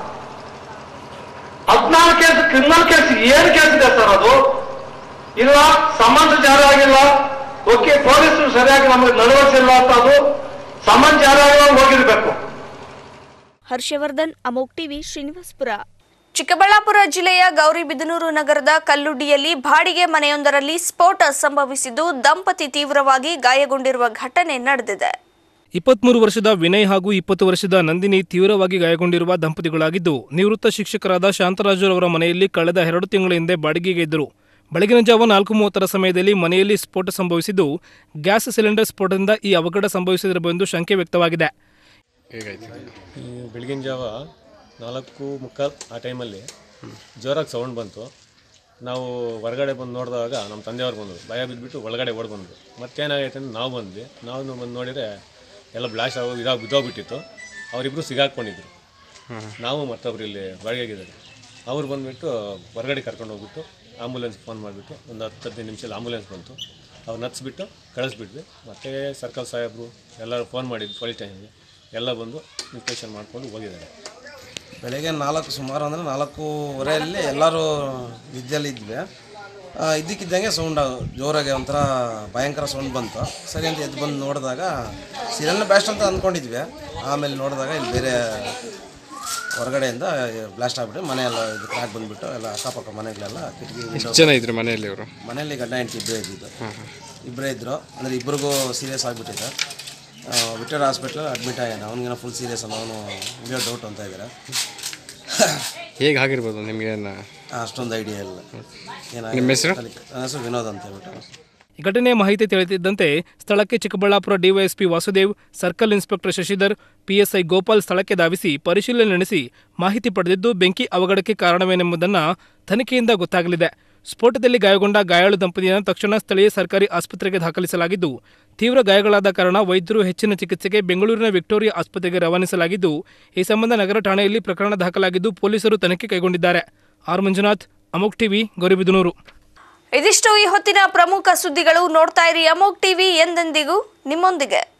S4: ಹದಿನಾರು ಕೇಸ್ ಕ್ರಿಮಿನಲ್ ಕೇಸ್ ಏನ್ ಕೇಸ್ ಇದೆ ಸರ್ ಅದು ಇಲ್ಲ ಸಮನ್ಸ್ ಜಾರಿ ಆಗಿಲ್ಲ ಓಕೆ ಪೊಲೀಸರು ಸರಿಯಾಗಿ ನಮಗೆ ನಡವಳಿಸಿಲ್ಲ ಅಂತ ಅದು ಸಮನ್ಸ್ ಜಾರಿ ಆಗಿಲ್ಲ ಹೋಗಿರ್ಬೇಕು
S1: ಹರ್ಷವರ್ಧನ್ ಅಮೋಕ್ ಟಿವಿ ಶ್ರೀನಿವಾಸ್ಪುರ ಚಿಕ್ಕಬಳ್ಳಾಪುರ ಜಿಲ್ಲೆಯ ಗೌರಿಬಿದನೂರು ನಗರದ ಕಲ್ಲುಡ್ಡಿಯಲ್ಲಿ ಬಾಡಿಗೆ ಮನೆಯೊಂದರಲ್ಲಿ ಸ್ಫೋಟ ಸಂಭವಿಸಿದ್ದು ದಂಪತಿ ತೀವ್ರವಾಗಿ ಗಾಯಗೊಂಡಿರುವ ಘಟನೆ ನಡೆದಿದೆ
S2: ಇಪ್ಪತ್ಮೂರು ವರ್ಷದ ವಿನಯ್ ಹಾಗೂ ಇಪ್ಪತ್ತು ವರ್ಷದ ನಂದಿನಿ ತೀವ್ರವಾಗಿ ಗಾಯಗೊಂಡಿರುವ ದಂಪತಿಗಳಾಗಿದ್ದು ನಿವೃತ್ತ ಶಿಕ್ಷಕರಾದ ಶಾಂತರಾಜುರವರ ಮನೆಯಲ್ಲಿ ಕಳೆದ ಎರಡು ತಿಂಗಳ ಹಿಂದೆ ಬಾಡಿಗೆಗೆ ಇದ್ದರು ಬೆಳಗಿನ ಜಾವ ನಾಲ್ಕು ಮೂವತ್ತರ ಸಮಯದಲ್ಲಿ ಮನೆಯಲ್ಲಿ ಸ್ಫೋಟ ಸಂಭವಿಸಿದ್ದು ಗ್ಯಾಸ್ ಸಿಲಿಂಡರ್ ಸ್ಫೋಟದಿಂದ ಈ ಅವಘಡ ಸಂಭವಿಸಿದಿರಬಹುದೆಂದು ಶಂಕೆ ವ್ಯಕ್ತವಾಗಿದೆ
S16: ಈ ಬೆಳಗಿನ ಜಾವ ನಾಲ್ಕು ಮುಕ್ಕಾಲು ಆ ಟೈಮಲ್ಲಿ ಜೋರಾಗಿ ಸೌಂಡ್ ಬಂತು ನಾವು ಹೊರಗಡೆ ಬಂದು ನೋಡಿದಾಗ ನಮ್ಮ ತಂದೆಯವ್ರು ಬಂದರು ಭಯ ಬಿದ್ದುಬಿಟ್ಟು ಒಳಗಡೆ ಓಡಿ ಬಂದರು ಮತ್ತೇನಾಗೈತೆ ಅಂತ ನಾವು ಬಂದ್ವಿ ನಾವು ಬಂದು ನೋಡಿದರೆ ಎಲ್ಲ ಬ್ಲಾಸ್ಟ್ ಆಗೋ ಇದಾಗಿ ಬಿದ್ದೋಗ್ಬಿಟ್ಟಿತ್ತು ಅವರಿಬ್ಬರು ಸಿಗಾಕೊಂಡಿದ್ರು ನಾವು ಮತ್ತೊಬ್ರು ಇಲ್ಲಿ ಬಾಡಿಗೆಗಿದ್ದಾರೆ ಅವ್ರು ಬಂದುಬಿಟ್ಟು ಹೊರಗಡೆ ಕರ್ಕೊಂಡು ಹೋಗ್ಬಿಟ್ಟು ಆಂಬುಲೆನ್ಸ್ ಫೋನ್ ಮಾಡಿಬಿಟ್ಟು ಒಂದು ಹತ್ತು ಹದಿನೈದು ನಿಮಿಷದಲ್ಲಿ ಆಂಬುಲೆನ್ಸ್ ಬಂತು ಅವ್ರು ನಚ್ಚಿಬಿಟ್ಟು ಕಳಿಸ್ಬಿಟ್ವಿ ಮತ್ತೆ ಸರ್ಕಲ್ ಸಾಹೇಬರು ಎಲ್ಲರೂ ಫೋನ್ ಮಾಡಿದ್ದು ಪೊಲೀಸ್ ಸ್ಟೇಷನ್ಗೆ ಎಲ್ಲ ಬಂದು ಇನ್ಸ್ಪೆಕ್ಷನ್ ಮಾಡಿಕೊಂಡು ಹೋಗಿದ್ದಾರೆ
S17: ಬೆಳಗ್ಗೆ ನಾಲ್ಕು ಸುಮಾರು ಅಂದರೆ ನಾಲ್ಕೂವರೆಯಲ್ಲಿ ಎಲ್ಲರೂ ನಿದ್ದೆಯಲ್ಲಿ ಇದ್ವಿ ಆ, ಇದ್ದಕ್ಕಿದ್ದಂಗೆ ಸೌಂಡ್ ಜೋರಾಗಿ ಒಂಥರ ಭಯಂಕರ ಸೌಂಡ್ ಬಂತು ಸರಿ ಅಂತ ಎದ್ದು ಬಂದು ನೋಡಿದಾಗ ಸಿಲಿಂಡರ್ ಬ್ಲಾಸ್ಟ್ ಅಂತ ಅಂದ್ಕೊಂಡಿದ್ವಿ ಆಮೇಲೆ ನೋಡಿದಾಗ ಇಲ್ಲಿ ಬೇರೆ ಹೊರಗಡೆಯಿಂದ ಬ್ಲಾಸ್ಟ್ ಆಗಿಬಿಟ್ಟು ಮನೆ ಎಲ್ಲ ಇದು ಕ್ರಾಕ್ ಬಂದುಬಿಟ್ಟು ಎಲ್ಲ ಅಕ್ಕಪಕ್ಕ ಮನೆಗಳೆಲ್ಲ ಕಿಟಕಿ
S18: ಎಷ್ಟು
S17: window-
S18: ಜನ ಇದ್ರು ಮನೆಯಲ್ಲಿ ಅವರು
S17: ಮನೆಯಲ್ಲಿ ಗಂಡ ಹೆಂಡತಿ ಇಬ್ಬರೇ ಇದ್ದಿದ್ದು ಇಬ್ಬರೇ ಇದ್ದರು ಅಂದರೆ ಇಬ್ಬರಿಗೂ ಸೀರಿಯಸ್ ಆಗಿಬಿಟ್ಟಿದೆ ವಿಕ್ಟೋರಿಯಾ ಹಾಸ್ಪಿಟ್ಲಲ್ಲಿ ಅಡ್ಮಿಟ್ ಆಗ್ಯಾನ ಅವ್ನಿಗೇನೋ ಫುಲ್ ಸೀರಿಯಸ್ ಅಲ್ಲ ಅವನು ಇಳಿಯೋ ಡೌಟ್ ಅಂತ ಇದ್ದಾರೆ
S18: ಹೇಗೆ ಆಗಿರ್ಬೋದು ನಿಮಗೆ
S17: ಅಷ್ಟೊಂದು ಐಡಿಯಾ ಇಲ್ಲ
S18: ನಿಮ್ಮ ಹೆಸರು?
S17: ನನ್ನ ಹೆಸರು ವಿನೋದ್ ಅಂತ ಹೇಳ್ಬಿಟ್ಟು
S2: ಈ ಘಟನೆ ಮಾಹಿತಿ ತಿಳಿದಿದ್ದಂತೆ ಸ್ಥಳಕ್ಕೆ Chikkaballapur DYSP Vasudev circle inspector Shashidhar PSI Gopal ಸ್ಥಳಕ್ಕೆ ಧಾವಿಸಿ ಪರಿಶೀಲನೆ ನಡೆಸಿ ಮಾಹಿತಿ ಪಡೆದಿದ್ದು ಬೆಂಕಿ ಅವಘಡಕ್ಕೆ ಕಾರಣವೇನೆಂಬುದನ್ನು ತನಿಖೆಯಿಂದ ಗೊತ್ತಾಗಲಿದೆ ಸ್ಫೋಟದಲ್ಲಿ ಗಾಯಗೊಂಡ ಗಾಯಾಳು ದಂಪತಿಯನ್ನು ತಕ್ಷಣ ಸ್ಥಳೀಯ ಸರ್ಕಾರಿ ಆಸ್ಪತ್ರೆಗೆ ದಾಖಲಿಸಲಾಗಿದ್ದು ತೀವ್ರ ಗಾಯಗಳಾದ ಕಾರಣ ವೈದ್ಯರು ಹೆಚ್ಚಿನ ಚಿಕಿತ್ಸೆಗೆ ಬೆಂಗಳೂರಿನ ವಿಕ್ಟೋರಿಯಾ ಆಸ್ಪತ್ರೆಗೆ ರವಾನಿಸಲಾಗಿದ್ದು ಈ ಸಂಬಂಧ ನಗರ ಠಾಣೆಯಲ್ಲಿ ಪ್ರಕರಣ ದಾಖಲಾಗಿದ್ದು ಪೊಲೀಸರು ತನಿಖೆ ಕೈಗೊಂಡಿದ್ದಾರೆ ಆರ್ ಮಂಜುನಾಥ್ ಅಮೋಕ್ ಟಿವಿ ಗೌರಿಬಿದನೂರು
S1: ಇದಿಷ್ಟು ಈ ಹೊತ್ತಿನ ಪ್ರಮುಖ ಸುದ್ದಿಗಳು ನೋಡ್ತಾ ಇರಿ ಅಮೋಕ್ ಟಿವಿ ಎಂದೆಂದಿಗೂ ನಿಮ್ಮೊಂದಿಗೆ